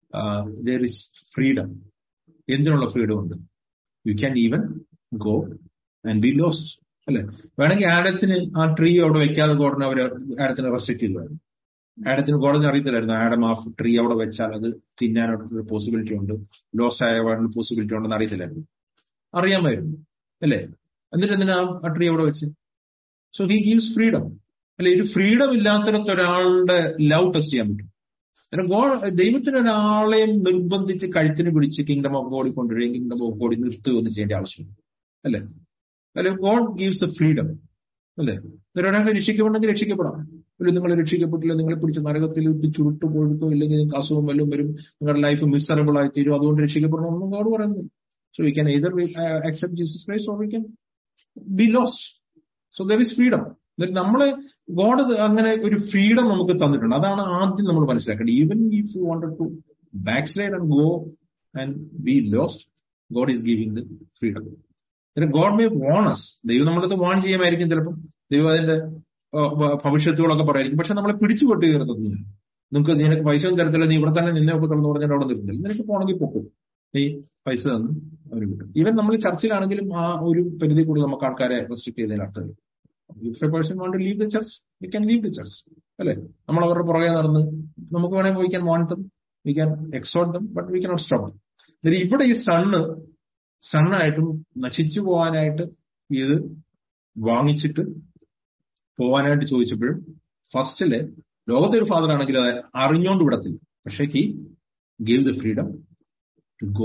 there is freedom എന്തിനുള്ള ഫ്രീഡം ഉണ്ട് you can even go and be lost അല്ലെ വേണമെങ്കിൽ ആഡത്തിന് ആ ട്രീ അവിടെ വെക്കാതെ ഗോഡിനെ അവർ ആഡത്തിന് റെസ്ട്രിക്ട് ചെയ്തായിരുന്നു ആഡത്തിന് ഗോഡിനെ അറിയത്തില്ലായിരുന്നു ആഡം ആ ട്രീ അവിടെ വെച്ചാൽ അത് തിന്നാനുള്ള പോസിബിലിറ്റി ഉണ്ട് ലോസ് ആയ പോസിബിലിറ്റി ഉണ്ടെന്ന് അറിയത്തില്ലായിരുന്നു അറിയാമായിരുന്നു അല്ലേ എന്നിട്ട് എന്തിനാ ആ ട്രീ അവിടെ വെച്ച് സോ ഹി ഗീവ്സ് ഫ്രീഡം അല്ലെ ഒരു ഫ്രീഡം ഇല്ലാത്തിടത്ത് ഒരാളുടെ ലവ് ടെസ്റ്റ് ചെയ്യാൻ പറ്റും കാരണം ഗോഡ് ദൈവത്തിന് ഒരാളെയും നിർബന്ധിച്ച് കഴുത്തിന് പിടിച്ച് കിങ്ഡം ഓഫ് ഗോഡി കൊണ്ടുവരികയും കിങ്ഡം ഓഫ് ഗോഡി നിർത്തുകയൊന്നും ചെയ്യേണ്ട ആവശ്യമില്ല അല്ലേ അല്ലെ ഗോഡ് ഗീവ്സ് എ ഫ്രീഡം അല്ലേ ഒരാൾക്ക് രക്ഷിക്കപ്പെടണമെങ്കിൽ രക്ഷിക്കപ്പെടാം ഒരു നിങ്ങൾ രക്ഷിക്കപ്പെട്ടില്ല നിങ്ങളെ പിടിച്ച് നരകത്തിൽ ഇട്ട് ചുരുട്ട് പോയിട്ടോ ഇല്ലെങ്കിൽ നിങ്ങൾക്ക് അസുഖം വല്ലതും വരും നിങ്ങളുടെ ലൈഫ് മിസ്സറബിൾ ആയി തീരും അതുകൊണ്ട് രക്ഷിക്കപ്പെടണമെന്നും ഗോഡ് പറയുന്നു so we can either accept Jesus Christ or we can be lost so there is freedom നമ്മളെ ഗോഡ് അങ്ങനെ ഒരു ഫ്രീഡം നമുക്ക് തന്നിട്ടുണ്ട് അതാണ് ആദ്യം നമ്മൾ മനസ്സിലാക്കേണ്ടത് even if you wanted to backslide and go and be lost God is giving the freedom God may warn us ദൈവം നമ്മളത് വാൺ ചെയ്യുമായിരിക്കും ചിലപ്പം ദൈവം അതിന്റെ ഭവിഷ്യത്തുകളൊക്കെ പറയായിരിക്കും പക്ഷെ നമ്മളെ പിടിച്ചു കൊട്ടി കയറുന്നത് നിങ്ങൾക്ക് നിനക്ക് പൈസ ഒന്നും തരത്തില്ല നീ ഇവിടെ തന്നെ നിന്നെ ഒക്കെ തുറന്നു പറഞ്ഞാൽ അവിടെ നിർത്തില്ല നിനക്ക് പോണെങ്കിൽ പൊക്കും നീ പൈസ തന്നു അവർ കിട്ടും ഈവൻ നമ്മൾ ചർച്ചിലാണെങ്കിലും ആ ഒരു പരിധി കൂടി നമുക്ക് ആൾക്കാരെ റെസ്ട്രിക്ട് ചെയ്തതിന് അർത്ഥമില്ല if a person want to leave the church we can leave the church അല്ലെ നമ്മൾ അവരുടെ പുറകെ നടന്ന് നമുക്ക് വേണമെങ്കിൽ we can want them we can exhort them but we cannot stop ഇവിടെ ഈ സണ്ണ് സണ്ണായിട്ടും നശിച്ചു പോകാനായിട്ട് ഇത് വാങ്ങിച്ചിട്ട് പോവാനായിട്ട് ചോദിച്ചപ്പോഴും ഫസ്റ്റില് ലോകത്തെ ഒരു ഫാദർ ആണെങ്കിൽ അത് അറിഞ്ഞോണ്ട് വിടത്തില്ല പക്ഷേ he give the freedom to go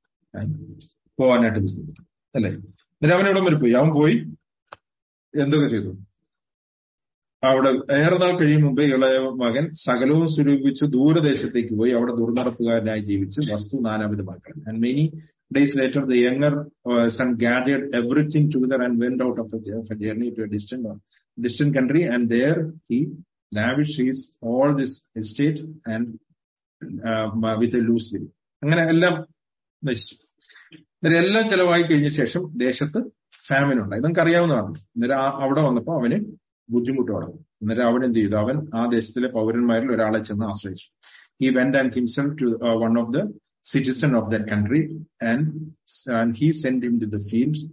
പോവാനായിട്ട് അല്ലേ എന്നിട്ട് അവൻ എവിടെ വരെ പോയി അവൻ പോയി എന്തൊക്കെ ചെയ്തു അവിടെ ഏറെ നാൾ കഴിയും മുമ്പേ ഇളയ മകൻ സകലവും സ്വരൂപിച്ച് ദൂരദേശത്തേക്ക് പോയി അവിടെ ദുർനടപ്പുകാരനായി ജീവിച്ച് വസ്തു നാനാവിധമാക്കണം and many days later the younger son gathered everything together and went out of a journey to a distant distant country and there he lavish his all this estate and with a loose living അങ്ങനെ എല്ലാം നശിച്ചു എന്നിട്ട് എല്ലാം ചെലവായി കഴിഞ്ഞ ശേഷം ദേശത്ത് famine ഉണ്ടായി നമുക്ക് അറിയാവുന്നതാണ് എന്നിട്ട് അവിടെ വന്നപ്പോൾ അവന് ബുദ്ധിമുട്ട് തുടങ്ങി എന്നിട്ട് അവൻ എന്ത് ചെയ്തു അവൻ ആ ദേശത്തിലെ പൗരന്മാരിൽ ഒരാളെ ചെന്ന് ആശ്രയിച്ചു ഈ went and himself to one of the citizen of that country and and he send him to the fields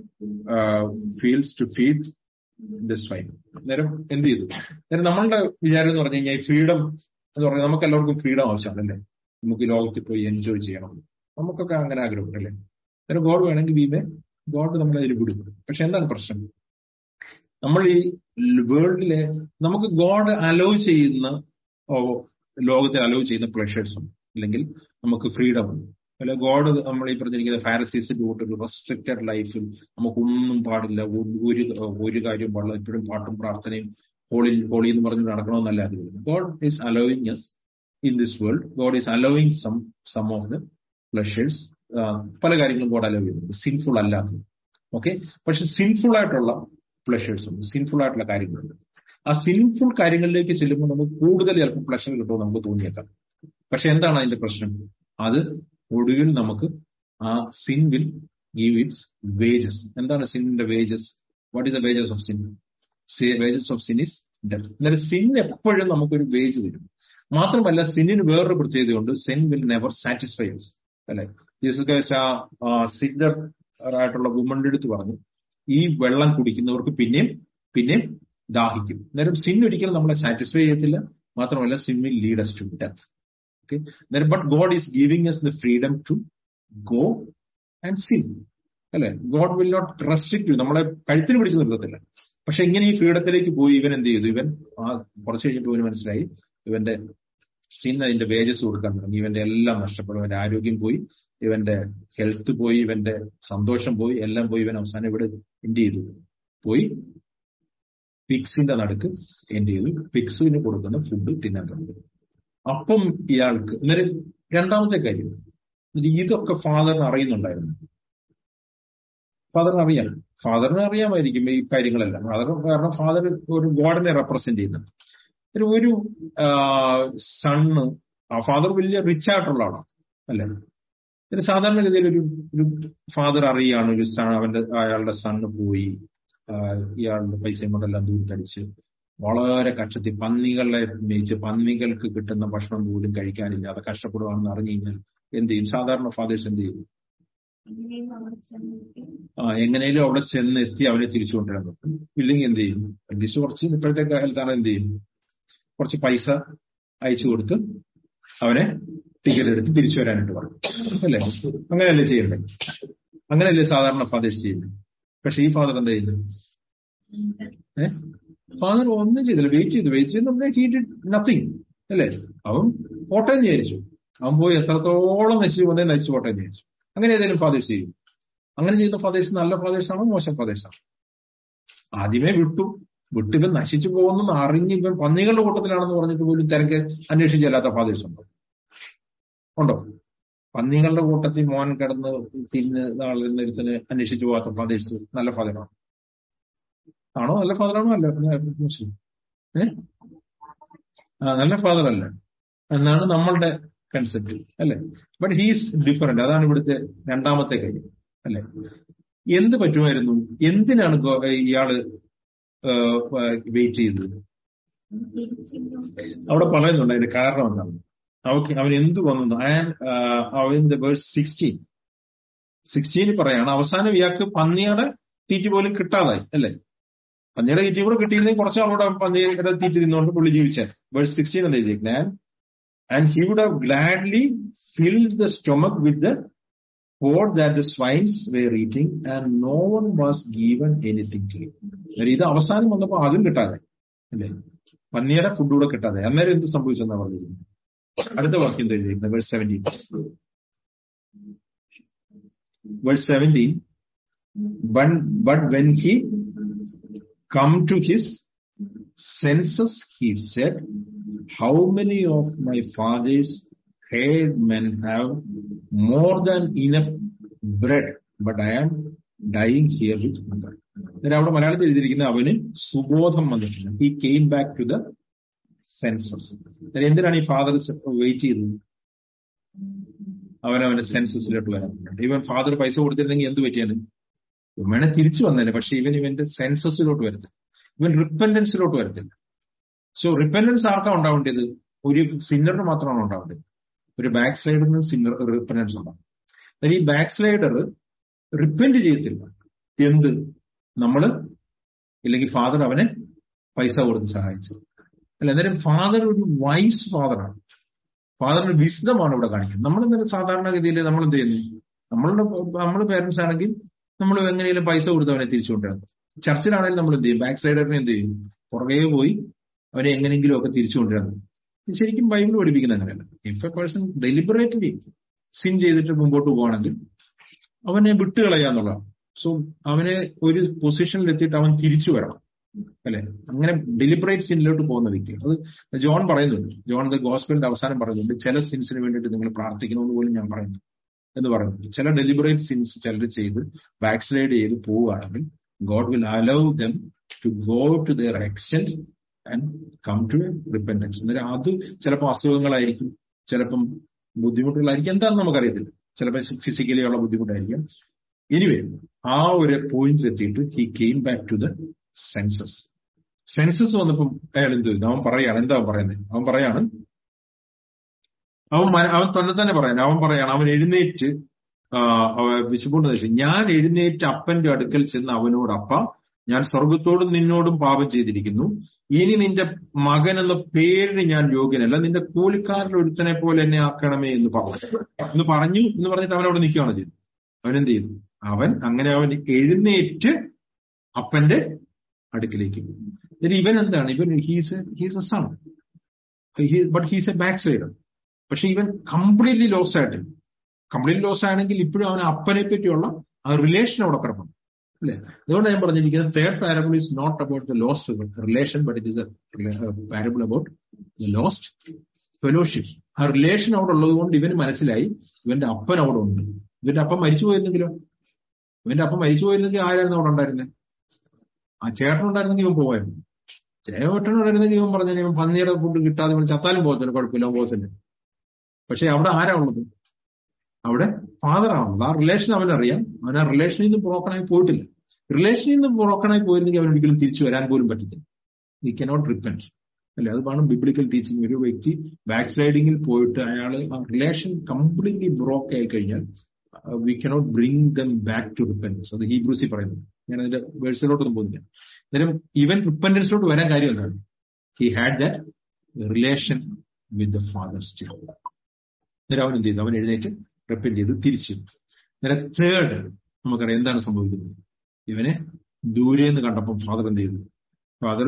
fields to feed the swine നേരം എന്ത് ചെയ്തു നേരം നമ്മളുടെ വിചാരം എന്ന് പറഞ്ഞു കഴിഞ്ഞാൽ ഫ്രീഡം എന്ന് പറഞ്ഞാൽ നമുക്ക് എല്ലാവർക്കും ഫ്രീഡം ആവശ്യമാണല്ലേ നമുക്ക് ലോകത്തിൽ പോയി എൻജോയ് ചെയ്യണം നമുക്കൊക്കെ അങ്ങനെ ആഗ്രഹമുണ്ട് അല്ലേ നേരം ഗോഡ് വേണമെങ്കിൽ വീമേ ഗോഡ് നമ്മളെ അതിൽ വിടും പക്ഷെ എന്താണ് പ്രശ്നം നമ്മൾ ഈ വേൾഡിലെ നമുക്ക് ഗോഡ് അലോ ചെയ്യുന്ന ലോകത്തെ അലോ ചെയ്യുന്ന പ്ലഷേഴ്സും അല്ലെങ്കിൽ നമുക്ക് ഫ്രീഡം ഉണ്ട് അല്ലെ ഗോഡ് നമ്മൾ ഈ പറഞ്ഞിരിക്കുന്ന ഫാരസീസിന്റെ കൂട്ട് ഒരു റെസ്ട്രിക്റ്റഡ് ലൈഫിൽ നമുക്കൊന്നും പാടില്ല ഒരു ഒരു കാര്യം പാടില്ല എപ്പോഴും പാട്ടും പ്രാർത്ഥനയും ഹോളി ഹോളി എന്ന് പറഞ്ഞ് നടക്കണമെന്നല്ല അത് God is allowing us in this world God is allowing some some of the pleasures പല കാര്യങ്ങളും ഗോഡ് അലോ ചെയ്യുന്നുണ്ട് സിൻഫുൾ അല്ലാത്തത് ഓക്കെ പക്ഷെ സിൻഫുൾ ആയിട്ടുള്ള പ്ലഷേഴ്സ് ഉണ്ട് സിൻഫുൾ ആയിട്ടുള്ള കാര്യങ്ങളുണ്ട് ആ സിൻഫുൾ കാര്യങ്ങളിലേക്ക് ചെല്ലുമ്പോൾ നമുക്ക് കൂടുതൽ ചിലപ്പോൾ പ്ലഷർ കിട്ടുമെന്ന് നമുക്ക് തോന്നിയേക്കാം പക്ഷെ എന്താണ് അതിന്റെ പ്രശ്നം അത് ഒടുവിൽ നമുക്ക് ആ sin will give its wages എന്താണ് സിന്നിന്റെ wages what is the wages of sin wages of sin is death എന്നാൽ സിൻ എപ്പോഴും നമുക്കൊരു വേജ് തരും മാത്രമല്ല സിന്നിന് വേറൊരു പ്രത്യേകതയുണ്ട് sin will never satisfy us അല്ലെ ജീസസ് ആ സിന്നർ ആയിട്ടുള്ള വുമന്റെ അടുത്ത് പറഞ്ഞു ഈ വെള്ളം കുടിക്കുന്നവർക്ക് പിന്നെയും പിന്നെയും ദാഹിക്കും അന്നേരം സിൻ ഒരിക്കലും നമ്മളെ സാറ്റിസ്ഫൈ ചെയ്യത്തില്ല മാത്രമല്ല sin will lead us to death okay അന്നേരം but God is giving us the freedom to go and sin അല്ലെ God will not restrict you നമ്മളെ കഴുത്തിന് പിടിച്ച് നിർത്തത്തില്ല പക്ഷെ ഇങ്ങനെ ഈ ഫ്രീഡത്തിലേക്ക് പോയി ഇവൻ എന്ത് ചെയ്തു ഇവൻ ആ കുറച്ച് കഴിഞ്ഞപ്പോൾ ഇവന് മനസ്സിലായി ഇവന്റെ സിൻ അതിന്റെ വേജസ് കൊടുക്കാൻ തുടങ്ങി ഇവന്റെ എല്ലാം നഷ്ടപ്പെടും ഇവന്റെ ആരോഗ്യം പോയി ഇവന്റെ ഹെൽത്ത് പോയി ഇവന്റെ സന്തോഷം പോയി എല്ലാം പോയി ഇവൻ അവസാനം ഇവിടെ എന്ത് ചെയ്തു പോയി പിക്സിന്റെ നടുക്ക് എന്ത് ചെയ്തു പിക്സിന് കൊടുക്കുന്ന ഫുഡ് തിന്നാൻ തുടങ്ങി അപ്പം ഇയാൾക്ക് അന്നേരം രണ്ടാമത്തെ കാര്യം ഇതൊക്കെ ഫാദറിന് അറിയുന്നുണ്ടായിരുന്നു ഫാദറിന് അറിയാം ഫാദറിന് അറിയാമായിരിക്കും ഈ കാര്യങ്ങളെല്ലാം ഫാദർ കാരണം ഫാദർ ഒരു ഗോഡിനെ റെപ്രസെന്റ് ചെയ്യുന്നുണ്ട് ഒരു ഒരു സണ്ണ് ആ ഫാദർ വലിയ റിച്ച് ആയിട്ടുള്ള ആളാണ് അല്ലേ ഒരു സാധാരണഗതിയിൽ ഒരു ഒരു ഫാദർ അറിയാണ് ഒരു സൺ അവന്റെ അയാളുടെ സണ്ണ് പോയി ഇയാളുടെ പൈസയും കൊണ്ടെല്ലാം ദൂരത്തടിച്ച് വളരെ കഷ്ടത്തിൽ പന്നികളെ മേയിച്ച് പന്നികൾക്ക് കിട്ടുന്ന ഭക്ഷണം പോലും കഴിക്കാനില്ല അത് കഷ്ടപ്പെടുവാണെന്ന് അറിഞ്ഞു കഴിഞ്ഞാൽ എന്ത് ചെയ്യും സാധാരണ ഫാദേഴ്സ് എന്ത് ചെയ്യും ആ എങ്ങനെയും അവിടെ ചെന്ന് എത്തി അവനെ തിരിച്ചു കൊണ്ടുവരാൻ നോക്കും ഇല്ലെങ്കിൽ എന്ത് ചെയ്യും അറ്റ്ലീസ്റ്റ് കുറച്ച് ഇപ്പോഴത്തെ കാലത്താണ് എന്ത് ചെയ്യും കുറച്ച് പൈസ അയച്ചു കൊടുത്ത് അവനെ ടിക്കറ്റ് എടുത്ത് തിരിച്ചു വരാനായിട്ട് പറഞ്ഞു അല്ലേ അങ്ങനെയല്ലേ ചെയ്യണ്ടേ അങ്ങനെയല്ലേ സാധാരണ ഫാദേഴ്സ് ചെയ്യുന്നത് പക്ഷെ ഈ ഫാദർ എന്താ ചെയ്യുന്നത് ഏ ഫാദർ ഒന്നും ചെയ്തില്ല വെയിറ്റ് ചെയ്തു വെയിറ്റ് ചെയ്ത് ഹീ ഡിഡ് നത്തിങ് അല്ലേ അവൻ പോട്ടെ എന്ന് വിചാരിച്ചു അവൻ പോയി എത്രത്തോളം നശിച്ചു പോന്നെ നശിച്ചു പോട്ടെ എന്ന് വിചാരിച്ചു അങ്ങനെ ഏതെങ്കിലും ഫാദേഴ്സ് ചെയ്യും അങ്ങനെ ചെയ്യുന്ന ഫാദേഴ്സ് നല്ല ഫാദേഴ്സ് ആണോ മോശം ഫാദേഴ്സ് ആണോ ആദ്യമേ വിട്ടു വിട്ട് ഇവൻ നശിച്ചു പോകുന്നു അറിഞ്ഞ് ഇവൻ പന്നികളുടെ കൂട്ടത്തിലാണെന്ന് പറഞ്ഞിട്ട് പോലും തിരക്ക് അന്വേഷിച്ച് ചെല്ലാത്ത ഫാദേഴ്സ് ഉണ്ടോ ഉണ്ടോ പന്നികളുടെ കൂട്ടത്തിൽ മോൻ കിടന്ന് തിരിഞ്ഞ് നാളിരുന്ന് അന്വേഷിച്ചു പോകാത്ത ഫാദേഴ്സ് നല്ല ഫാദറാണോ ആണോ നല്ല ഫാദറാണോ അല്ല മുസ്ലിം ഏ ആ നല്ല ഫാദർ അല്ല എന്നാണ് നമ്മളുടെ കൺസെപ്റ്റ് അല്ലെ ബട്ട് ഹീസ് ഡിഫറെന്റ് അതാണ് ഇവിടുത്തെ രണ്ടാമത്തെ കാര്യം അല്ലെ എന്ത് പറ്റുമായിരുന്നു എന്തിനാണ് ഇയാള് വെയിറ്റ് ചെയ്തത് അവിടെ പറയുന്നുണ്ട് അതിന്റെ കാരണം എന്താണ് അവക്ക് അവൻ എന്ത് വന്നു അവന്റെ വേഴ്സ് സിക്സ്റ്റീൻ സിക്സ്റ്റീനിൽ പറയാണ് അവസാനം ഇയാൾക്ക് പന്നിയുടെ തീറ്റി പോലും കിട്ടാതായി അല്ലെ പന്നിയുടെ തീറ്റി കൂടെ കിട്ടിയിരുന്നെങ്കിൽ കുറച്ച് അവിടെ പന്നിയുടെ തീറ്റി തിന്നുകൊണ്ട് പുള്ളി ജീവിച്ചാൽ വേഴ്സ് സിക്സ്റ്റീൻ എന്താ എഴുതിയിരിക്കുന്നത് and he would have gladly filled the stomach with the pod that the swines were eating and no one was given anything to ഇത് അവസാനം വന്നപ്പോൾ അതും കിട്ടാതെ അല്ലേ പന്നിയുടെ ഫുഡ് കൂടെ കിട്ടാതെ അന്നേരം എന്ത് സംഭവിച്ചെന്നാ പറഞ്ഞിരിക്കുന്നത് അടുത്ത വാക്യം എഴുതിയിരിക്കുന്നത് verse seventeen verse seventeen but when he come to his senses he said how many of my father's hired men have more than enough bread but I am dying here with hunger എന്നിട്ട് അവിടെ മലയാളത്തിൽ എഴുതിയിരിക്കുന്ന അവന് സുബോധം വന്നിട്ടില്ല he came back to the senses എന്തിനാണ് ഈ father wait ചെയ്തത് അവൻ അവന്റെ സെൻസസിലോട്ട് വരാൻ ഇവൻ ഫാദർ പൈസ കൊടുത്തിരുന്നെങ്കിൽ എന്ത് പറ്റിയാണ് ഇവനെ തിരിച്ചു വന്നേനെ പക്ഷെ ഇവൻ ഇവന്റെ സെൻസസിലോട്ട് വരത്തില്ല ഇവൻ റിപ്പൻഡൻസിലോട്ട് വരത്തില്ല സോ റിപ്പൻഡൻസ് ആർക്കാ ഉണ്ടാവേണ്ടത് ഒരു സിന്നറിന് മാത്രമാണ് ഉണ്ടാവേണ്ടത് ഒരു ബാക്ക് സ്ലൈഡറിന് സിന്നർ റിപ്പൻഡൻസ് ഉണ്ടാവും ഈ ബാക്ക് സ്ലൈഡർ റിപ്പൻഡ് ചെയ്യത്തില്ല എന്ത് നമ്മള് ഇല്ലെങ്കിൽ ഫാദർ അവനെ പൈസ കൊടുത്ത് സഹായിച്ചു അല്ല അന്നേരം ഫാദർ ഒരു വൈസ് ഫാദറാണ് ഫാദറിന്റെ വിശദമാണ് ഇവിടെ കാണിക്കുന്നത് നമ്മൾ ഇന്നലെ സാധാരണഗതിയിൽ നമ്മൾ എന്ത് ചെയ്യുന്നു നമ്മളുടെ നമ്മൾ പേരൻസ് ആണെങ്കിൽ നമ്മൾ എങ്ങനെയും പൈസ കൊടുത്ത് അവനെ തിരിച്ചു കൊണ്ടുവരുന്നു ചർച്ചിലാണെങ്കിൽ നമ്മൾ എന്ത് ചെയ്യും ബാക്ക് സൈഡറിനെ എന്ത് ചെയ്യും പുറകെ പോയി അവനെ എങ്ങനെയെങ്കിലും ഒക്കെ തിരിച്ചു കൊണ്ടുവരുന്നു ശരിക്കും ബൈബിൾ പഠിപ്പിക്കുന്ന അങ്ങനെയല്ല if a person deliberately sin ചെയ്തിട്ട് മുമ്പോട്ട് പോവാണെങ്കിൽ അവനെ വിട്ടുകളയാന്നുള്ളതാണ് സോ അവനെ ഒരു പൊസിഷനിൽ എത്തിയിട്ട് അവൻ തിരിച്ചു വരണം അല്ലെ അങ്ങനെ ഡെലിബറേറ്റ് സിനിലോട്ട് പോകുന്ന വ്യക്തി അത് ജോൺ പറയുന്നുണ്ട് ജോൺ ദ ഗോസ്പലിന്റെ അവസാനം പറയുന്നുണ്ട് ചില സിൻസിന് വേണ്ടിയിട്ട് നിങ്ങൾ പ്രാർത്ഥിക്കണമെന്ന് പോലും ഞാൻ പറയുന്നു എന്ന് പറയുന്നുണ്ട് ചില ഡെലിബറേറ്റ് സിൻസ് ചിലർ ചെയ്ത് ബാക്ക് സ്ലൈഡ് ചെയ്ത് പോവുകയാണെങ്കിൽ God will allow them to go to their extent and come to a repentance അന്നേരം അത് ചിലപ്പോൾ അസുഖങ്ങളായിരിക്കും ചിലപ്പം ബുദ്ധിമുട്ടുകളായിരിക്കും എന്താണെന്ന് നമുക്കറിയത്തില്ല ചിലപ്പോൾ ഫിസിക്കലി ഉള്ള ബുദ്ധിമുട്ടായിരിക്കും എനിവേ ആ ഒരു പോയിന്റിൽ എത്തിയിട്ട് he came back to the senses senses വന്നപ്പം അയാൾ എന്ത് ചെയ്തു അവൻ പറയാണ് എന്താ അവൻ പറയുന്നത് അവൻ പറയാണ് അവൻ മ- അവൻ തന്നെ തന്നെ പറയാൻ അവൻ പറയാണ് അവൻ എഴുന്നേറ്റ് വിശുകൊണ്ട് വെച്ചു ഞാൻ എഴുന്നേറ്റ് അപ്പന്റെ അടുക്കൽ ചെന്ന് അവനോട് അപ്പ ഞാൻ സ്വർഗത്തോടും നിന്നോടും പാപം ചെയ്തിരിക്കുന്നു ഇനി നിന്റെ മകൻ എന്ന പേരിന് ഞാൻ യോഗ്യനല്ല നിന്റെ കൂലിക്കാരിൽ ഒരുത്തനെ പോലെ എന്നെ ആക്കണമേ എന്ന് പറഞ്ഞു എന്ന് പറഞ്ഞു എന്ന് പറഞ്ഞിട്ട് അവൻ അവിടെ നിൽക്കുകയാണ് ചെയ്തത് അവൻ എന്ത് ചെയ്തു അവൻ അങ്ങനെ അവൻ എഴുന്നേറ്റ് അപ്പന്റെ അടുക്കിലേക്ക് പോയി എന്നിട്ട് ഇവൻ എന്താണ് ഇവൻ he's he's a son but he's a back side പക്ഷെ ഇവൻ കംപ്ലീറ്റ്ലി ലോസ് ആയിട്ടില്ല കംപ്ലീറ്റ്ലി ലോസ് ആണെങ്കിൽ ഇപ്പോഴും അവൻ അപ്പനെ പറ്റിയുള്ള ആ റിലേഷൻ അവിടെ കിടപ്പുണ്ട് അല്ലെ അതുകൊണ്ട് ഞാൻ പറഞ്ഞിരിക്കുന്നത് third parable is not about the lost relation but it is a parable about the lost fellowship ആ റിലേഷൻ അവിടെ ഉള്ളത് കൊണ്ട് ഇവന് മനസ്സിലായി ഇവന്റെ അപ്പൻ അവിടെ ഉണ്ട് ഇവന്റെ അപ്പൻ മരിച്ചു പോയിരുന്നെങ്കിലോ ഇവന്റെ അപ്പൻ മരിച്ചു പോയിരുന്നെങ്കിൽ ആരായിരുന്നു അവിടെ ഉണ്ടായിരുന്നത് ആ ചേട്ടൻ ഉണ്ടായിരുന്നെങ്കിൽ ഇവൻ പോവായിരുന്നു ചേട്ടൻ ഉണ്ടായിരുന്നെങ്കിൽ ഇവൻ പറഞ്ഞാൽ ഇവൻ പന്നിയുടെ ഫുഡ് കിട്ടാതെ ഇവൻ ചത്താലും പോകത്തില്ല കുഴപ്പമില്ല അവൻ പോകത്തില്ല പക്ഷെ അവിടെ ആരാ ഉള്ളത് അവിടെ ഫാദർ ആണുള്ളത് ആ റിലേഷൻ അവനറിയാം അവൻ ആ റിലേഷനിൽ നിന്ന് ബ്രോക്കണായി പോയിട്ടില്ല റിലേഷനിൽ നിന്ന് ബ്രോക്കണായി പോയിരുന്നെങ്കിൽ അവൻ ഒരിക്കലും തിരിച്ചു വരാൻ പോലും പറ്റത്തില്ല വി കനോട്ട് റിപ്പൻറ്റ് അല്ലെ അത് വേണം ബിബ്ലിക്കൽ ടീച്ചിങ് ഒരു വ്യക്തി ബാക്ക് സ്ലൈഡിങ്ങിൽ പോയിട്ട് അയാൾ ആ റിലേഷൻ കംപ്ലീറ്റ്ലി ബ്രോക്ക് ആയി കഴിഞ്ഞാൽ we cannot bring them back to repentance അത് ഹീബ്രൂസി പറയുന്നത് ഞാൻ അതിന്റെ വേഴ്സിലോട്ടൊന്നും പോകുന്നില്ല അന്നേരം ഇവൻ റിപ്പൻറ്റൻസിലോട്ട് വരാൻ കാര്യം എന്താണ് he had that relation with the father still അന്നേരം അവൻ എന്ത് ചെയ്തു അവൻ എഴുന്നേറ്റ് റിപ്പൻറ്റ് ചെയ്ത് തിരിച്ചു അന്നേരം തേർഡ് നമുക്കറിയാം എന്താണ് സംഭവിക്കുന്നത് ഇവനെ ദൂരെ നിന്ന് കണ്ടപ്പോൾ ഫാദർ എന്ത് ചെയ്തു ഫാദർ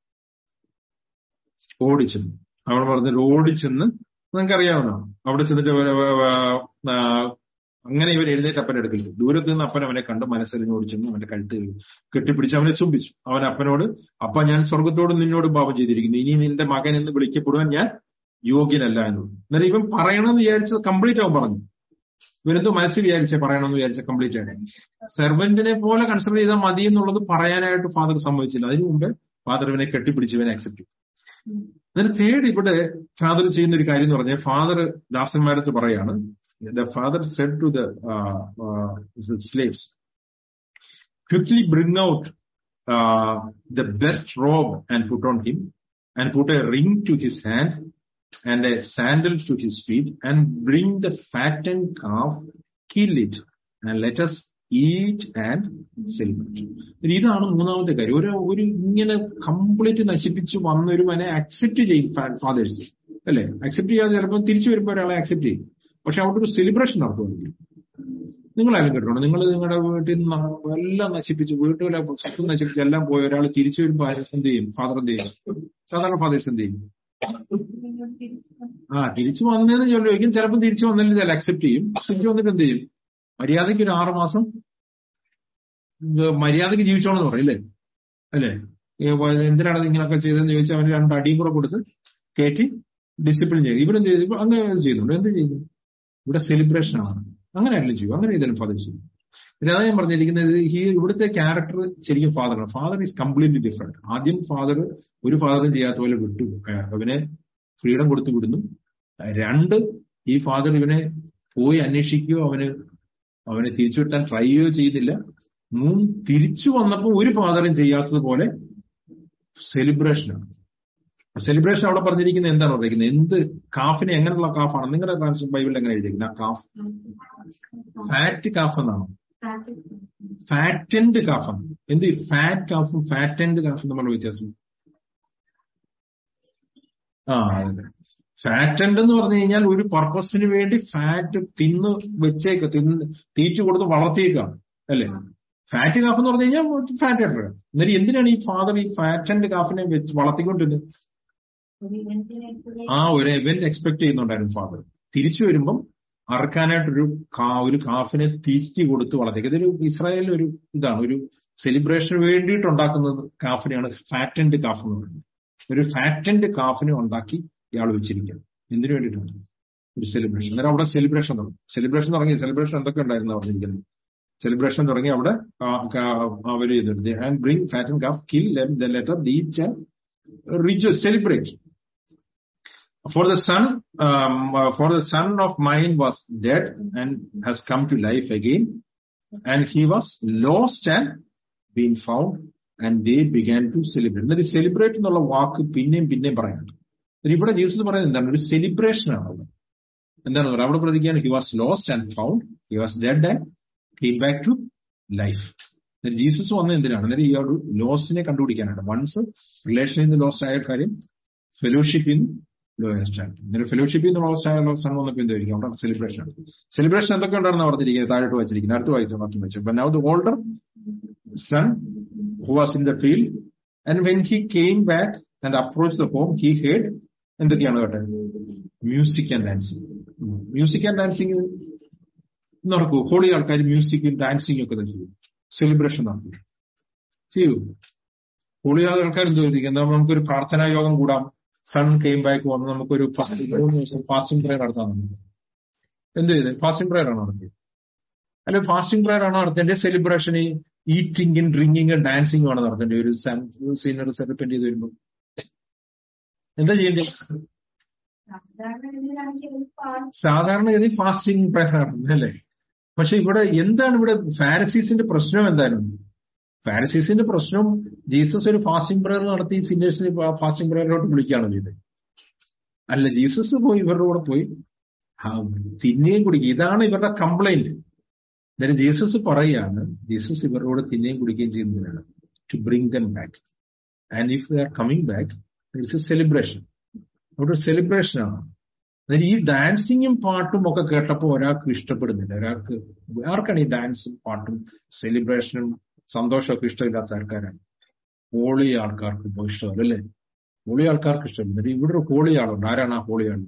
ഓടിച്ചെന്നു അവൾ പറഞ്ഞിട്ട് ഓടിച്ചെന്ന് നിങ്ങൾക്കറിയാവുന്നതാണ് അവിടെ ചെന്നിട്ട് അവര് വ- വ- ആ, അങ്ങനെ ഇവർ എഴുന്നേറ്റ് അപ്പനെ എടുക്കില്ല ദൂരത്ത് നിന്ന് അപ്പൻ അവനെ കണ്ട് മനസ്സറിഞ്ഞ് ഓടിച്ചെന്ന് അവന്റെ കഴുത്ത് കെട്ടിപ്പിടിച്ച് അവനെ ചുംബിച്ചു അവൻ അപ്പനോട് അപ്പ ഞാൻ സ്വർഗത്തോടും നിന്നോടും പാപം ചെയ്തിരിക്കുന്നു ഇനി നിന്റെ മകൻ എന്ന് വിളിക്കപ്പെടുവാൻ ഞാൻ യോഗ്യനല്ല എന്നുള്ളത് അന്നേരം ഇവൻ പറയണമെന്ന് വിചാരിച്ചത് കംപ്ലീറ്റ് അവൻ പറഞ്ഞു ഇവരെന്തോ മനസ്സിൽ വിചാരിച്ചേ പറയണമെന്ന് വിചാരിച്ച കംപ്ലീറ്റ് ആയിട്ട് സെർവന്റിനെ പോലെ കൺസിഡർ ചെയ്താൽ മതി എന്നുള്ളത് പറയാനായിട്ട് ഫാദർ സമ്മതിച്ചില്ല അതിനു മുമ്പേ ഫാദർ ഇവനെ കെട്ടിപ്പിടിച്ച് ഇവനെ അക്സെപ്റ്റ് ചെയ്തു എന്നിട്ട് തേർഡ് ഇവിടെ ഫാദർ ചെയ്യുന്ന ഒരു കാര്യം എന്ന് പറഞ്ഞാൽ ഫാദർ ദാസന്മാരത്ത് പറയാണ് the father said to the slaves quickly bring out the best robe and put on him and put a ring to his hand and a sandal to his feet, and bring the fattened calf, kill it, and let us eat and celebrate. ഇതാണ് മൂന്നാമത്തെ കാര്യം ഒരു ഒരു ഇങ്ങനെ complete നശിപ്പിച്ച് വന്നൊരുവനെ accept ചെയ്യും fathers അല്ലെ അക്സെപ്റ്റ് ചെയ്യാതെ ചിലപ്പോൾ തിരിച്ചു വരുമ്പോൾ ഒരാളെ അക്സെപ്റ്റ് ചെയ്യും പക്ഷെ അവിടെ ഒരു സെലിബ്രേഷൻ നടത്തുമെങ്കിൽ നിങ്ങളായാലും കേട്ടോ നിങ്ങൾ നിങ്ങളുടെ വീട്ടിൽ നിന്ന് എല്ലാം നശിപ്പിച്ച് വീട്ടിലെ സ്വത്ത് നശിപ്പിച്ച് എല്ലാം പോയി ഒരാൾ തിരിച്ചു വരുമ്പോൾ ആര് എന്ത് ചെയ്യും ഫാദർ എന്ത് ചെയ്യും സാധാരണ ഫാദേഴ്സ് എന്ത് ചെയ്യും ആ തിരിച്ചു വന്നതെന്ന് ചോദിക്കും ചിലപ്പോൾ തിരിച്ചു വന്നില്ല ചില അക്സെപ്റ്റ് ചെയ്യും തിരിച്ചു വന്നിട്ട് എന്ത് ചെയ്യും മര്യാദയ്ക്ക് ഒരു ആറ് മാസം ഇത് മര്യാദയ്ക്ക് ജീവിച്ചോളെന്ന് പറയും അല്ലേ അല്ലേ ഈ വ- എന്തിനാണ് ഇത് ഇങ്ങനെയൊക്കെ ചെയ്തതെന്ന് ചോദിച്ചാൽ അവന് രണ്ട് അടിയും കൂടെ കൊടുത്ത് കയറ്റി ഡിസിപ്ലിൻ ചെയ്തു ഇവിടെ എന്ത് ചെയ്തു ഇപ്പൊ അങ്ങനെ ചെയ്യുന്നുണ്ട് എന്ത് ചെയ്യുന്നു ഇവിടെ സെലിബ്രേഷൻ ആണ് അങ്ങനെ ആരെങ്കിലും ചെയ്യും അങ്ങനെ ഏതെങ്കിലും ഫാദർ ചെയ്യും പിന്നെ അതാണ് ഞാൻ പറഞ്ഞിരിക്കുന്നത് ഈ ഇവിടുത്തെ ക്യാരക്ടർ ശരിക്കും ഫാദറാണ് ഫാദർ ഈസ് കംപ്ലീറ്റ്ലി ഡിഫറെന്റ് ആദ്യം ഫാദർ ഒരു ഫാദറും ചെയ്യാത്ത പോലെ വിട്ടു ഏഹ് അവനെ ഫ്രീഡം കൊടുത്തു വിടുന്നു രണ്ട് ഈ ഫാദർ ഇവനെ പോയി അന്വേഷിക്കുകയോ അവന് അവനെ തിരിച്ചു വിട്ടാൻ ട്രൈ ചെയ്യുകയോ ചെയ്യുന്നില്ല മൂന്ന് തിരിച്ചു വന്നപ്പോൾ ഒരു ഫാദറും ചെയ്യാത്തതുപോലെ സെലിബ്രേഷനാണ് സെലിബ്രേഷൻ അവിടെ പറഞ്ഞിരിക്കുന്നത് എന്താണ് പറഞ്ഞിരിക്കുന്നത് എന്ത് കാഫിനെ എങ്ങനെയുള്ള കാഫാണ് നിങ്ങളുടെ ട്രാൻസ്ലേഷൻ ബൈബിളിൽ എങ്ങനെ എഴുതിയിരിക്കുന്നത് ആ കാഫ് ഫാറ്റ് കാഫ് എന്നാണ് ഫാറ്റൻഡ് കാഫാണ് എന്ത് ഫാറ്റ് കാഫും ഫാറ്റൻഡ് കാഫും തമ്മിലുള്ള വ്യത്യാസം ആ അതെ ഫാറ്റൻഡ് എന്ന് പറഞ്ഞു കഴിഞ്ഞാൽ ഒരു പർപ്പസിന് വേണ്ടി ഫാറ്റ് തിന്ന് വെച്ചേക്ക് തിന്ന് തീറ്റ കൊടുത്ത് വളർത്തിയേക്കാണ് അല്ലേ ഫാറ്റ് കാഫ് എന്ന് പറഞ്ഞു കഴിഞ്ഞാൽ ഫാറ്റ് ആയിട്ട് എന്നിട്ട് എന്തിനാണ് ഈ ഫാദർ ഈ ഫാറ്റൻഡ് കാഫിനെ വെച്ച് വളർത്തിക്കൊണ്ടിരുന്നത് ആ ഒരു ഇവന്റ് എക്സ്പെക്ട് ചെയ്യുന്നുണ്ടായിരുന്നു ഫാദർ തിരിച്ചു വരുമ്പം അറക്കാനായിട്ടൊരു കാ ഒരു കാഫിനെ തീറ്റി കൊടുത്ത് വളർത്തിയത് ഇതൊരു ഇസ്രായേലിൽ ഒരു ഇതാണ് ഒരു സെലിബ്രേഷന് വേണ്ടിയിട്ട് ഉണ്ടാക്കുന്നത് കാഫിനെയാണ് ഫാറ്റൻഡ് കാഫ് എന്ന് പറയുന്നത് ഒരു ഫാറ്റൻഡ് കാഫിനെ ഉണ്ടാക്കി ഇയാൾ വെച്ചിരിക്കുകയാണ് എന്തിനു വേണ്ടിയിട്ടാണ് ഒരു സെലിബ്രേഷൻ അന്നേരം അവിടെ സെലിബ്രേഷൻ തുടങ്ങി സെലിബ്രേഷൻ തുടങ്ങി സെലിബ്രേഷൻ എന്തൊക്കെ ഉണ്ടായിരുന്നു പറഞ്ഞിരിക്കുന്നത് സെലിബ്രേഷൻ തുടങ്ങി അവിടെ അവർ ചെയ്തിട്ടുണ്ട് and bring fat and calf kill letter ദീച്ച് rejoice, celebrate. For the son, um, uh, for the son of mine was dead and has come to life again, and he was lost and been found, and they began to celebrate. എന്നാൽ celebrate എന്നുള്ള വാക്ക് പിന്നെയും പിന്നെയും പറയാനുണ്ട് എന്നിട്ട് ഇവിടെ Jesus പറയുന്നത് എന്താണ് ഒരു സെലിബ്രേഷൻ ആണ് അവിടെ എന്താണ് പറയുക അവിടെ പ്രതിക്കാൻ he was lost and found he was dead and came back to life എന്നിട്ട് ജീസസ് വന്നത് എന്തിനാണ് എന്നിട്ട് ഈ ഒരു ലോസിനെ കണ്ടുപിടിക്കാനാണ് വൺസ് റിലേഷനിൽ നിന്ന് ലോസ്റ്റ് ആയ കാര്യം ഫെലോഷിപ്പിൽ നിന്ന് ലോയസ്റ്റ് ആണ് എന്നിട്ട് ഫെലോഷിപ്പിൽ നിന്ന് ലോസ്റ്റ് ആയ സൺ വന്നപ്പോൾ എന്തായിരിക്കും അവിടെ സെലിബ്രേഷൻ ആണ് സെലിബ്രേഷൻ എന്തൊക്കെ ഉണ്ടാണെന്ന് പറഞ്ഞിരിക്കുന്നത് താഴോട്ട് വായിച്ചിരിക്കുന്നത് അടുത്ത് വായിച്ചു മാത്രം വെച്ചു അപ്പൊ now the older son who was in the field and when he came back and approach the home he heard എന്തൊക്കെയാണ് കേട്ടത് music and dancing music and dancing നടക്കൂ ഹോളി ആൾക്കാർ മ്യൂസിക്കും ഡാൻസിങ് ഒക്കെ ചെയ്യും സെലിബ്രേഷൻ നടക്കും ചെയ്യൂ ഹോളി ആൾക്കാർ എന്ത് ചോദിക്കും എന്താ നമുക്കൊരു പ്രാർത്ഥനാ യോഗം കൂടാം സൺ കെയിം ബാക്ക് വന്ന് നമുക്കൊരു ഫാസ്റ്റിംഗ് പ്രയർ നടത്താൻ നമുക്ക് എന്ത് ചെയ്ത് ഫാസ്റ്റിംഗ് പ്രയർ ആണോ നടത്തിയത് അല്ലെ ഫാസ്റ്റിംഗ് പ്രയർ ആണോ നടത്തേണ്ടത് സെലിബ്രേഷൻ ഈറ്റിംഗും ഡ്രിങ്കിങ്ങും ഡാൻസിങ്ങും ആണ് നടത്തേണ്ടത് ഒരു സീനിയർ സെലിബ്രേറ്റ് ചെയ്ത് വരുമ്പോൾ എന്താ ചെയ്യേണ്ടത് സാധാരണഗതി ഫാസ്റ്റിംഗ് പ്രയർ നടത്തുന്നത് അല്ലേ പക്ഷെ ഇവിടെ എന്താണ് ഇവിടെ ഫാരസീസിന്റെ പ്രശ്നം എന്തായിരുന്നു ഫാരസീസിന്റെ പ്രശ്നം ജീസസ് ഒരു ഫാസ്റ്റിംഗ് പ്രയർ നടത്തി സീനിയേഴ്സിനെ ഫാസ്റ്റിംഗ് പ്രയറിലോട്ട് വിളിക്കുകയാണ് ചെയ്തത് അല്ല ജീസസ് പോയി ഇവരുടെ കൂടെ പോയി തിന്നെയും കുടിക്കുക ഇതാണ് ഇവരുടെ കംപ്ലൈന്റ് അന്നേരം ജീസസ് പറയുകയാണ് ജീസസ് ഇവരുടെ കൂടെ തിന്നെയും കുടിക്കുകയും ചെയ്യുന്നതിനാണ് to bring them back and if they are coming back it's a celebration അവിടെ ഒരു സെലിബ്രേഷൻ ആണ് അതായത് ഈ ഡാൻസിങ്ങും പാട്ടും ഒക്കെ കേട്ടപ്പോൾ ഒരാൾക്ക് ഇഷ്ടപ്പെടുന്നില്ല ഒരാൾക്ക് ആർക്കാണ് ഈ ഡാൻസും പാട്ടും സെലിബ്രേഷനും സന്തോഷമൊക്കെ ഇഷ്ടമില്ലാത്ത ആൾക്കാരാണ് ഹോളി ആൾക്കാർക്ക് ഇപ്പോൾ ഇഷ്ടമല്ല അല്ലേ ഹോളി ആൾക്കാർക്ക് ഇഷ്ടമില്ല ഇവിടെ ഒരു ഹോളി ആളുണ്ട് ആരാണ് ആ ഹോളി ആൾ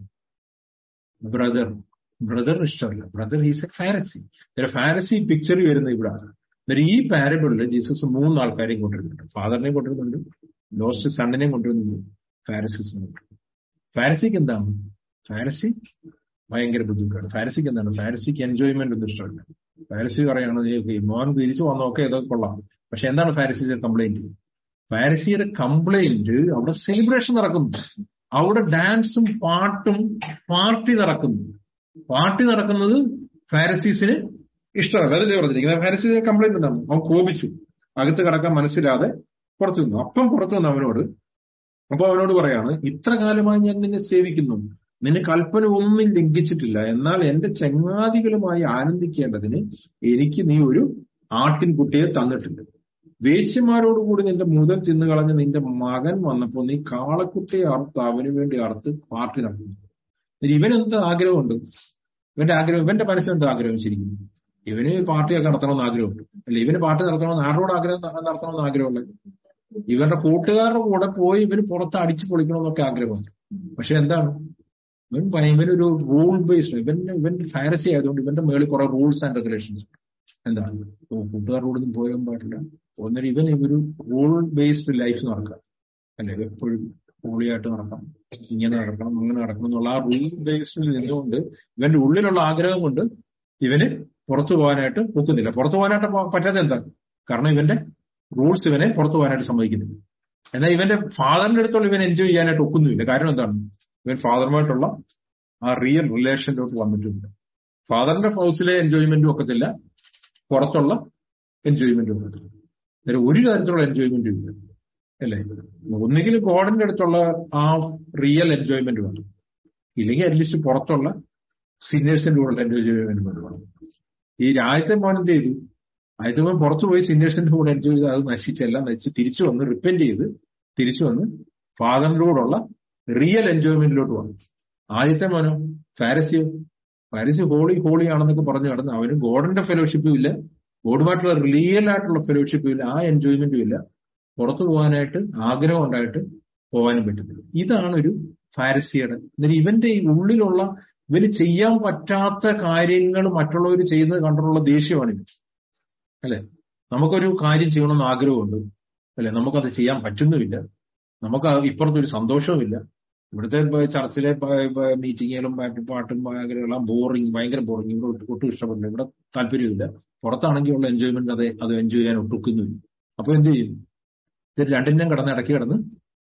ബ്രദർ ബ്രദറിന് ഇഷ്ടമല്ല ബ്രദർ ഈസ് എ ഫാരസി ഒരു ഫാരസി പിക്ചർ വരുന്നത് ഇവിടെ എന്നിട്ട് ഈ പാരബിളിൽ ജീസസ് മൂന്ന് ആൾക്കാരെയും കൊണ്ടുവരുന്നുണ്ട് ഫാദറിനെയും കൊണ്ടുവരുന്നുണ്ട് ലോസ്റ്റ് സണ്ണിനെയും കൊണ്ടുവരുന്നുണ്ട് ഫാരസിസിനെ കൊണ്ടുവരുന്നുണ്ട് ഫാരസിക്ക് എന്താണ് ഫാരസി ഭയങ്കര ബുദ്ധിമുട്ടാണ് ഫാരസിക്ക് എന്താണ് ഫാരസിക്ക് എൻജോയ്മെന്റ് ഒന്നും ഇഷ്ടമല്ല ഫാരസി പറയണത് മോൻ തിരിച്ചു വന്നൊക്കെ ഇതൊക്കെ കൊള്ളാം പക്ഷെ എന്താണ് ഫാരസിയുടെ കംപ്ലൈന്റ് ഫാരസിയുടെ കംപ്ലൈന്റ് അവിടെ സെലിബ്രേഷൻ നടക്കുന്നു അവിടെ ഡാൻസും പാട്ടും പാർട്ടി നടക്കുന്നു പാർട്ടി നടക്കുന്നത് ഫാരസീസിന് ഇഷ്ടമല്ല അതല്ലേ പറഞ്ഞിരിക്കുന്നത് ഫാരസീസിന്റെ കംപ്ലൈന്റ് എന്താണ് അവൻ കോപിച്ചു അകത്ത് കിടക്കാൻ മനസ്സിലാതെ പുറത്തു നിന്നു അപ്പം പുറത്തു വന്നു അവനോട് അപ്പൊ അവനോട് പറയാണ് ഇത്ര കാലമായി ഞാൻ നിന്നെ സേവിക്കുന്നു നിന്നെ കൽപ്പന ഒന്നും ലംഘിച്ചിട്ടില്ല എന്നാൽ എന്റെ ചങ്ങാതികളുമായി ആനന്ദിക്കേണ്ടതിന് എനിക്ക് നീ ഒരു ആട്ടിൻകുട്ടിയെ തന്നിട്ടുണ്ട് വേശ്യമാരോടുകൂടി നിന്റെ മുതൽ തിന്നു കളഞ്ഞ് നിന്റെ മകൻ വന്നപ്പോൾ നീ കാളക്കുട്ടിയെ അറുത്ത് അവന് വേണ്ടി അറുത്ത് പാർട്ടി നടത്തുന്നു ഇവനെന്ത് ആഗ്രഹമുണ്ട് ഇവന്റെ ആഗ്രഹം ഇവന്റെ മനസ്സിൽ എന്താ ആഗ്രഹം ശരിക്കും ഇവന് പാർട്ടിയൊക്കെ നടത്തണമെന്ന് ആഗ്രഹമുണ്ട് അല്ല ഇവന് പാർട്ടി നടത്തണമെന്ന് ആരോട് ആഗ്രഹം നടത്തണമെന്ന് ആഗ്രഹമുള്ളത് ഇവരുടെ കൂട്ടുകാരുടെ കൂടെ പോയി ഇവന് പുറത്ത് അടിച്ചു പൊളിക്കണമെന്നൊക്കെ ആഗ്രഹമുണ്ട് പക്ഷെ എന്താണ് ഇവൻ ഇവനൊരു റൂൾ ബേസ്ഡ് ഇവൻ ഇവൻ ഫാരസി ആയതുകൊണ്ട് ഇവന്റെ മേളിൽ കുറെ റൂൾസ് ആൻഡ് റെഗുലേഷൻസ് എന്താണ് കൂട്ടുകാരോട് ഒന്നും പോകാൻ പാടില്ല ഒന്നിനും ഇവൻ ഒരു റൂൾ ബേസ്ഡ് ലൈഫ് നടക്കാം അല്ലെ എപ്പോഴും ഹോളിയായിട്ട് നടക്കണം ഇങ്ങനെ നടക്കണം അങ്ങനെ നടക്കണം എന്നുള്ള ആ റൂൾ ബേസ്ഡിൽ നിന്നുകൊണ്ട് ഇവന്റെ ഉള്ളിലുള്ള ആഗ്രഹം കൊണ്ട് ഇവന് പുറത്തു പോകാനായിട്ട് ഒക്കുന്നില്ല പുറത്തു പോകാനായിട്ട് പറ്റാത്ത എന്താണ് കാരണം ഇവന്റെ റൂൾസ് ഇവനെ പുറത്തു പോകാനായിട്ട് സമ്മതിക്കുന്നില്ല എന്നാൽ ഇവന്റെ ഫാദറിന്റെ അടുത്തുള്ള ഇവൻ എൻജോയ് ചെയ്യാനായിട്ട് ഒക്കുന്നില്ല കാരണം എന്താണ് ഇവൻ ഫാദറുമായിട്ടുള്ള ആ റിയൽ റിലേഷനിലോട്ട് വന്നിട്ടുണ്ട് ഫാദറിന്റെ ഹൗസിലെ എൻജോയ്മെന്റും ഒക്കത്തില്ല പുറത്തുള്ള എൻജോയ്മെന്റും ഒക്കത്തില്ല അന്നേരം ഒരു തരത്തിലുള്ള എൻജോയ്മെന്റും ഇല്ല അല്ലേ ഒന്നുകിൽ ഗോഡിന്റെ അടുത്തുള്ള ആ റിയൽ എൻജോയ്മെന്റ് വേണം ഇല്ലെങ്കിൽ അറ്റ്ലീസ്റ്റ് പുറത്തുള്ള സീനിയേഴ്സിന്റെ കൂടെ എൻജോയ്മെന്റ് വേണം ഈ രാജ്യത്തെ മോൻ എന്ത് ചെയ്തു ആദ്യത്തെ മോൻ പുറത്തു പോയി സീനിയേഴ്സിന്റെ കൂടെ എൻജോയ് ചെയ്ത് അത് നശിച്ചെല്ലാം നശിച്ച് തിരിച്ചു വന്ന് റിപ്പൻഡ് ചെയ്ത് തിരിച്ചു വന്ന് ഫാദറിന്റെ കൂടെയുള്ള റിയൽ എൻജോയ്മെന്റിലോട്ട് വന്നു ആദ്യത്തെ മോനോ ഫാരസിയോ ഫാരസി ഹോളി ഹോളി ആണെന്നൊക്കെ പറഞ്ഞു നടന്ന് അവന് ഗോഡിന്റെ ഫെലോഷിപ്പും ഇല്ല ഗോഡുമായിട്ടുള്ള റിയൽ ആയിട്ടുള്ള ഫെലോഷിപ്പും ഇല്ല ആ എൻജോയ്മെന്റും ഇല്ല പുറത്തു പോകാനായിട്ട് ആഗ്രഹം ഉണ്ടായിട്ട് പോകാനും പറ്റുന്നില്ല ഇതാണ് ഒരു ഫാരസിയുടെ എന്നിട്ട് ഇവന്റെ ഈ ഉള്ളിലുള്ള ഇവന് ചെയ്യാൻ പറ്റാത്ത കാര്യങ്ങൾ മറ്റുള്ളവർ ചെയ്യുന്നത് കണ്ടുള്ള ദേഷ്യമാണ് ഇത് അല്ലെ നമുക്കൊരു കാര്യം ചെയ്യണമെന്ന് ആഗ്രഹമുണ്ട് അല്ലെ നമുക്കത് ചെയ്യാൻ പറ്റുന്നുമില്ല നമുക്ക് ഇപ്പുറത്തൊരു സന്തോഷവുമില്ല ഇവിടുത്തെ ചർച്ചിലെ മീറ്റിങ്ങുകളും പാട്ടും എല്ലാം ബോറിങ് ഭയങ്കര ബോറിങ് ഇവിടെ ഒട്ടും ഇഷ്ടപ്പെടില്ല ഇവിടെ താല്പര്യമില്ല പുറത്താണെങ്കിൽ ഉള്ള എൻജോയ്മെന്റ് അത് അത് എൻജോയ് ചെയ്യാൻ ഒട്ടുക്കുന്നില്ല അപ്പൊ എന്ത് ചെയ്യും ഇത് രണ്ടിനും കിടന്ന് ഇടയ്ക്ക് കിടന്ന്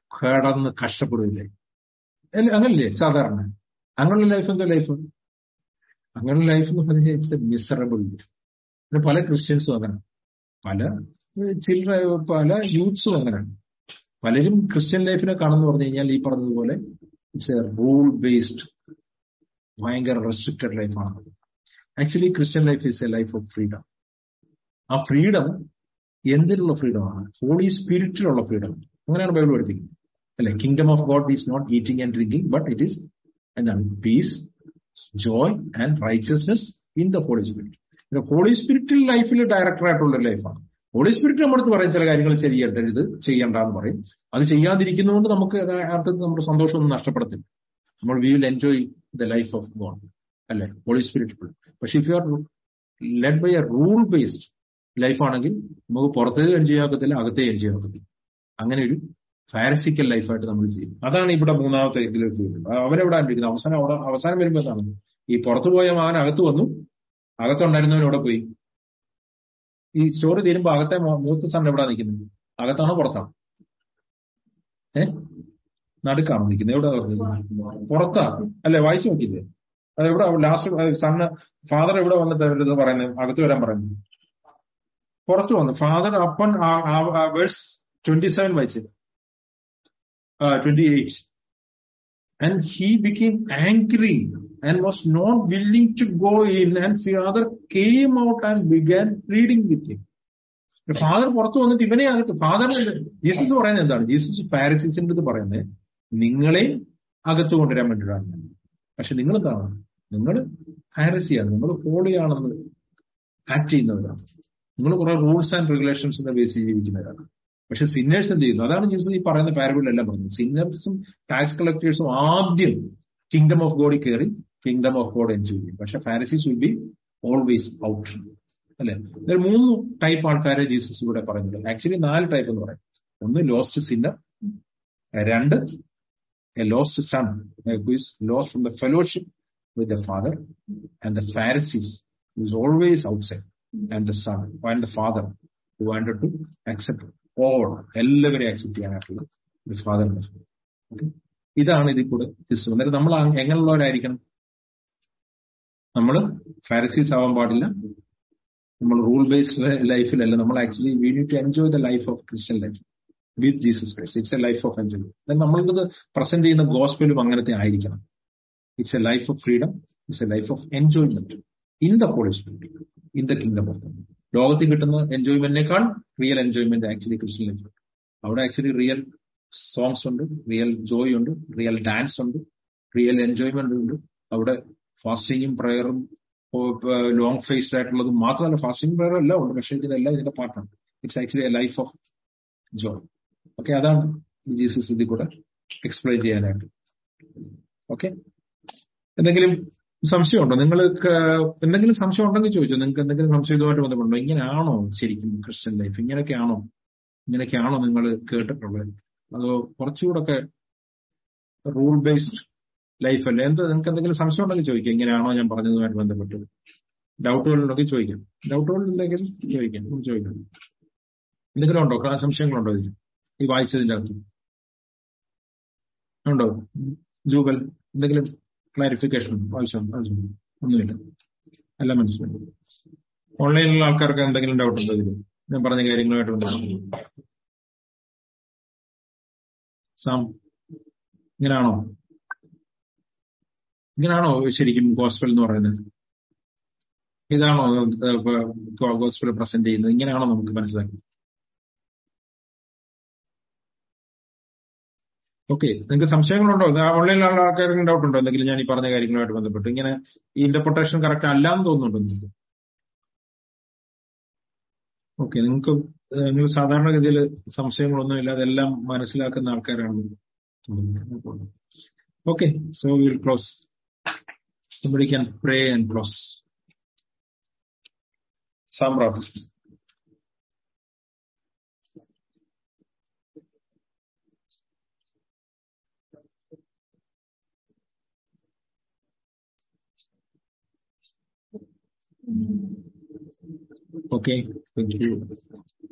കിടന്ന് കഷ്ടപ്പെടില്ലേ അല്ല അങ്ങനല്ലേ സാധാരണ അങ്ങനെയുള്ള ലൈഫ് എന്താ ലൈഫ് അങ്ങനെയുള്ള ലൈഫ് എന്ന് പറഞ്ഞാൽ ഇറ്റ്സ് എ മിസറബിൾ ലൈഫ് പിന്നെ പല ക്രിസ്ത്യൻസും അങ്ങനെ പല ചിൽഡ്ര പല യൂത്ത്സും അങ്ങനെയാണ് പലരും ക്രിസ്ത്യൻ ലൈഫിനെ കാണുന്നു പറഞ്ഞു കഴിഞ്ഞാൽ ഈ പറഞ്ഞതുപോലെ ഇറ്റ്സ് എ റൂൾ ബേസ്ഡ് ഭയങ്കര റെസ്ട്രിക്റ്റഡ് ലൈഫാണ് actually Christian life is a life of freedom ആ ഫ്രീഡം എന്തിനുള്ള ഫ്രീഡമാണ് ഹോളി സ്പിരിറ്റിലുള്ള ഫ്രീഡം അങ്ങനെയാണ് ബൈബിൾ പഠിപ്പിക്കുന്നത് അല്ലെ kingdom of God is not eating and drinking but it is എന്താണ് peace joy and righteousness in the Holy Spirit ഇത് Holy സ്പിരിറ്റിൽ ലൈഫിൽ ഡയറക്ടർ ആയിട്ടുള്ള ലൈഫാണ് ഹോളി സ്പിരിറ്റ് നമ്മുടെ പറയും ചില കാര്യങ്ങൾ ചെയ്യേണ്ടത് ചെയ്യേണ്ട എന്ന് പറയും അത് ചെയ്യാതിരിക്കുന്നതുകൊണ്ട് നമുക്ക് അർത്ഥത്തിൽ നമ്മുടെ സന്തോഷമൊന്നും നഷ്ടപ്പെടത്തില്ല നമ്മൾ we will enjoy the life of God അല്ലെ ഹോളി സ്പിരിറ്റ് പക്ഷെ if you are led by a rule based ലൈഫാണെങ്കിൽ നമുക്ക് പുറത്തേക്ക് എൻജോയ് ആക്കത്തില്ല അകത്തേ എൻജോയ് ആക്കത്തില്ല അങ്ങനെ ഒരു ഫാരസിക്കൽ ലൈഫായിട്ട് നമ്മൾ ചെയ്യും അതാണ് ഇവിടെ മൂന്നാമത്തെ ഇതിലേക്ക് വരുന്നത് അവരെവിടെ ആയിരിക്കുന്നത് അവസാനം അവിടെ അവസാനം വരുമ്പോൾ എന്താണ് ഈ പുറത്തു പോയ മകൻ അകത്ത് വന്നു അകത്തുണ്ടായിരുന്നവൻ എവിടെ പോയി ഈ സ്റ്റോറി തീരുമ്പോ അകത്തെ മൂത്ത സൺ എവിടെ നിൽക്കുന്നത് അകത്താണോ പുറത്താണോ ഏ നടുക്കാണോ നിൽക്കുന്നത് എവിടെ പുറത്താ അല്ലെ വായിച്ചു നോക്കിയില്ലേ അത് എവിടെ ലാസ്റ്റ് സണ്ണ് ഫാദർ എവിടെ വന്നിട്ട് പറയുന്നത് അകത്ത് വരാൻ പറയുന്നത് പുറത്തു വന്നു ഫാദർ അപ്പൻ വേഴ്സ് ട്വന്റി സെവൻ വായിച്ചു twenty eight and he became angry and was not willing to go in and father came out and began pleading with him. Father പുറത്തു വന്നിട്ട് ഇവനെ അകത്ത് ഫാദർ ജീസസ് പറയുന്നത് എന്താണ് ജീസസ് പാരസിസിന്റെ ഇത് പറയുന്നത് നിങ്ങളെ അകത്ത് കൊണ്ടുവരാൻ വേണ്ടിയിട്ടാണ് ഞാൻ പക്ഷെ നിങ്ങൾ എന്താണ് നിങ്ങൾ പാരസിയാണ് നിങ്ങൾ ഹോളിയാണെന്ന് ആക്ട് ചെയ്യുന്നവരാണ് നിങ്ങൾ കുറെ റൂൾസ് ആൻഡ് റെഗുലേഷൻസിന്റെ ബേസിൽ ജീവിക്കുന്നവരാണ് പക്ഷെ സിന്നേഴ്സ് എന്ത് ചെയ്യുന്നു അതാണ് ജീസസ് ഈ പറയുന്ന പാരബിളിലെല്ലാം പറയുന്നത് സിന്നേഴ്സും ടാക്സ് കളക്ടേഴ്സും ആദ്യം കിങ്ഡം ഓഫ് ഗോഡിൽ കയറി കിങ്ഡം ഓഫ് ഗോഡ് എൻജോയ് ചെയ്യും പക്ഷെ Pharisees will be always out അല്ലെ ഇതിൽ മൂന്ന് ടൈപ്പ് ആൾക്കാരെ ജീസസ് ഇവിടെ പറഞ്ഞിട്ടുണ്ട് ആക്ച്വലി നാല് ടൈപ്പ് എന്ന് പറയും ഒന്ന് ലോസ്റ്റ് സിന്നർ രണ്ട് a lost son lost from the fellowship with the father and the Pharisees is always outside and the son and the father who wanted to accept all എല്ലാവരെയും accept ചെയ്യാനായിട്ടുള്ള ഒരു ഫാദറിന്റെ okay ഇതാണ് ഇതിൽ കൂടെ ക്രിസ്തു അന്നേരം നമ്മൾ എങ്ങനെയുള്ളവരായിരിക്കണം നമ്മൾ ഫാരസീസ് ആവാൻ പാടില്ല നമ്മൾ റൂൾ ബേസ്ഡ് ലൈഫിലല്ല നമ്മൾ actually we need to enjoy the life of Christian life with Jesus Christ it's a life of enjoy നമ്മൾക്കത് പ്രസന്റ് ചെയ്യുന്ന ഗോസ്പലും അങ്ങനത്തെ ആയിരിക്കണം it's a life of freedom it's a life of enjoyment in the Holy Spirit in the kingdom of ലോകത്തിൽ കിട്ടുന്ന എൻജോയ്മെന്റിനേക്കാൾ real enjoyment actually Christian life അവിടെ actually real songs ഉണ്ട് റിയൽ ജോയ് ഉണ്ട് റിയൽ ഡാൻസ് ഉണ്ട് റിയൽ എൻജോയ്മെന്റ് ഉണ്ട് അവിടെ ഫാസ്റ്റിങ്ങും പ്രയറും long faced ആയിട്ടുള്ളതും മാത്രമല്ല ഫാസ്റ്റിംഗ് പ്രയറും എല്ലാം ഉണ്ട് പക്ഷേ ഇതിലെല്ലാം ഇതിന്റെ പാർട്ടാണ് it's actually a life of joy okay അതാണ് ജീസസ് ഇതിൽ കൂടെ എക്സ്പ്ലെയിൻ ചെയ്യാനായിട്ട് ഓക്കെ എന്തെങ്കിലും സംശയമുണ്ടോ നിങ്ങൾക്ക് എന്തെങ്കിലും സംശയം ഉണ്ടെങ്കിൽ ചോദിച്ചോ നിങ്ങൾക്ക് എന്തെങ്കിലും സംശയം ഇതുമായിട്ട് ബന്ധപ്പെട്ടോ ഇങ്ങനെയാണോ ശരിക്കും ക്രിസ്ത്യൻ ലൈഫ് ഇങ്ങനെയൊക്കെയാണോ ഇങ്ങനെയൊക്കെയാണോ നിങ്ങൾ കേട്ടിട്ടുള്ളത് അതോ കുറച്ചുകൂടെ റൂൾ ബേസ്ഡ് ലൈഫ് അല്ലേ എന്ത് നിങ്ങൾക്ക് എന്തെങ്കിലും സംശയം ഉണ്ടെങ്കിൽ ചോദിക്കാം ഇങ്ങനെയാണോ ഞാൻ പറഞ്ഞതുമായിട്ട് ബന്ധപ്പെട്ട് ഡൗട്ടുകൾ ഉണ്ടെങ്കിൽ ചോദിക്കാം ഡൗട്ടുകൾ എന്തെങ്കിലും ചോദിക്കാം ചോദിക്കാം എന്തെങ്കിലും ഉണ്ടോ സംശയങ്ങളുണ്ടോ ഇതിൽ ഈ വായിച്ചതിന്റെ അകത്ത് ഉണ്ടോ ജൂബൽ എന്തെങ്കിലും ക്ലാരിഫിക്കേഷൻ ആവശ്യം ആവശ്യം ഒന്നുമില്ല എല്ലാം മനസ്സിലായി ഓൺലൈനിലുള്ള ആൾക്കാർക്ക് എന്തെങ്കിലും ഡൗട്ട് ഉണ്ടോ ഇതിൽ ഞാൻ പറഞ്ഞ കാര്യങ്ങളുമായിട്ട് ബന്ധപ്പെട്ട് സാം ഇങ്ങനാണോ ഇങ്ങനാണോ ശരിക്കും ഗോസ്പൽ എന്ന് പറയുന്നത് ഇതാണോ ഗോസ്പൽ പ്രസന്റ് ചെയ്യുന്നത് ഇങ്ങനെയാണോ നമുക്ക് മനസ്സിലാക്കി ഓക്കെ നിങ്ങൾക്ക് സംശയങ്ങളുണ്ടോ ഓൺലൈനിലുള്ള ആൾക്കാർക്ക് ഡൗട്ട് ഉണ്ടോ എന്തെങ്കിലും ഞാൻ ഈ പറഞ്ഞ കാര്യങ്ങളുമായിട്ട് ബന്ധപ്പെട്ട് ഇങ്ങനെ ഈ ഇന്റർപ്രിട്ടേഷൻ കറക്റ്റ് അല്ലാന്ന് തോന്നുന്നുണ്ടോ നിങ്ങൾക്ക് ഓക്കെ നിങ്ങൾക്ക് നിങ്ങൾ സാധാരണഗതിയിൽ സംശയങ്ങളൊന്നും ഇല്ലാതെ എല്ലാം മനസ്സിലാക്കുന്ന ആൾക്കാരാണ് okay so will close somebody can pray and close samrat okay thank you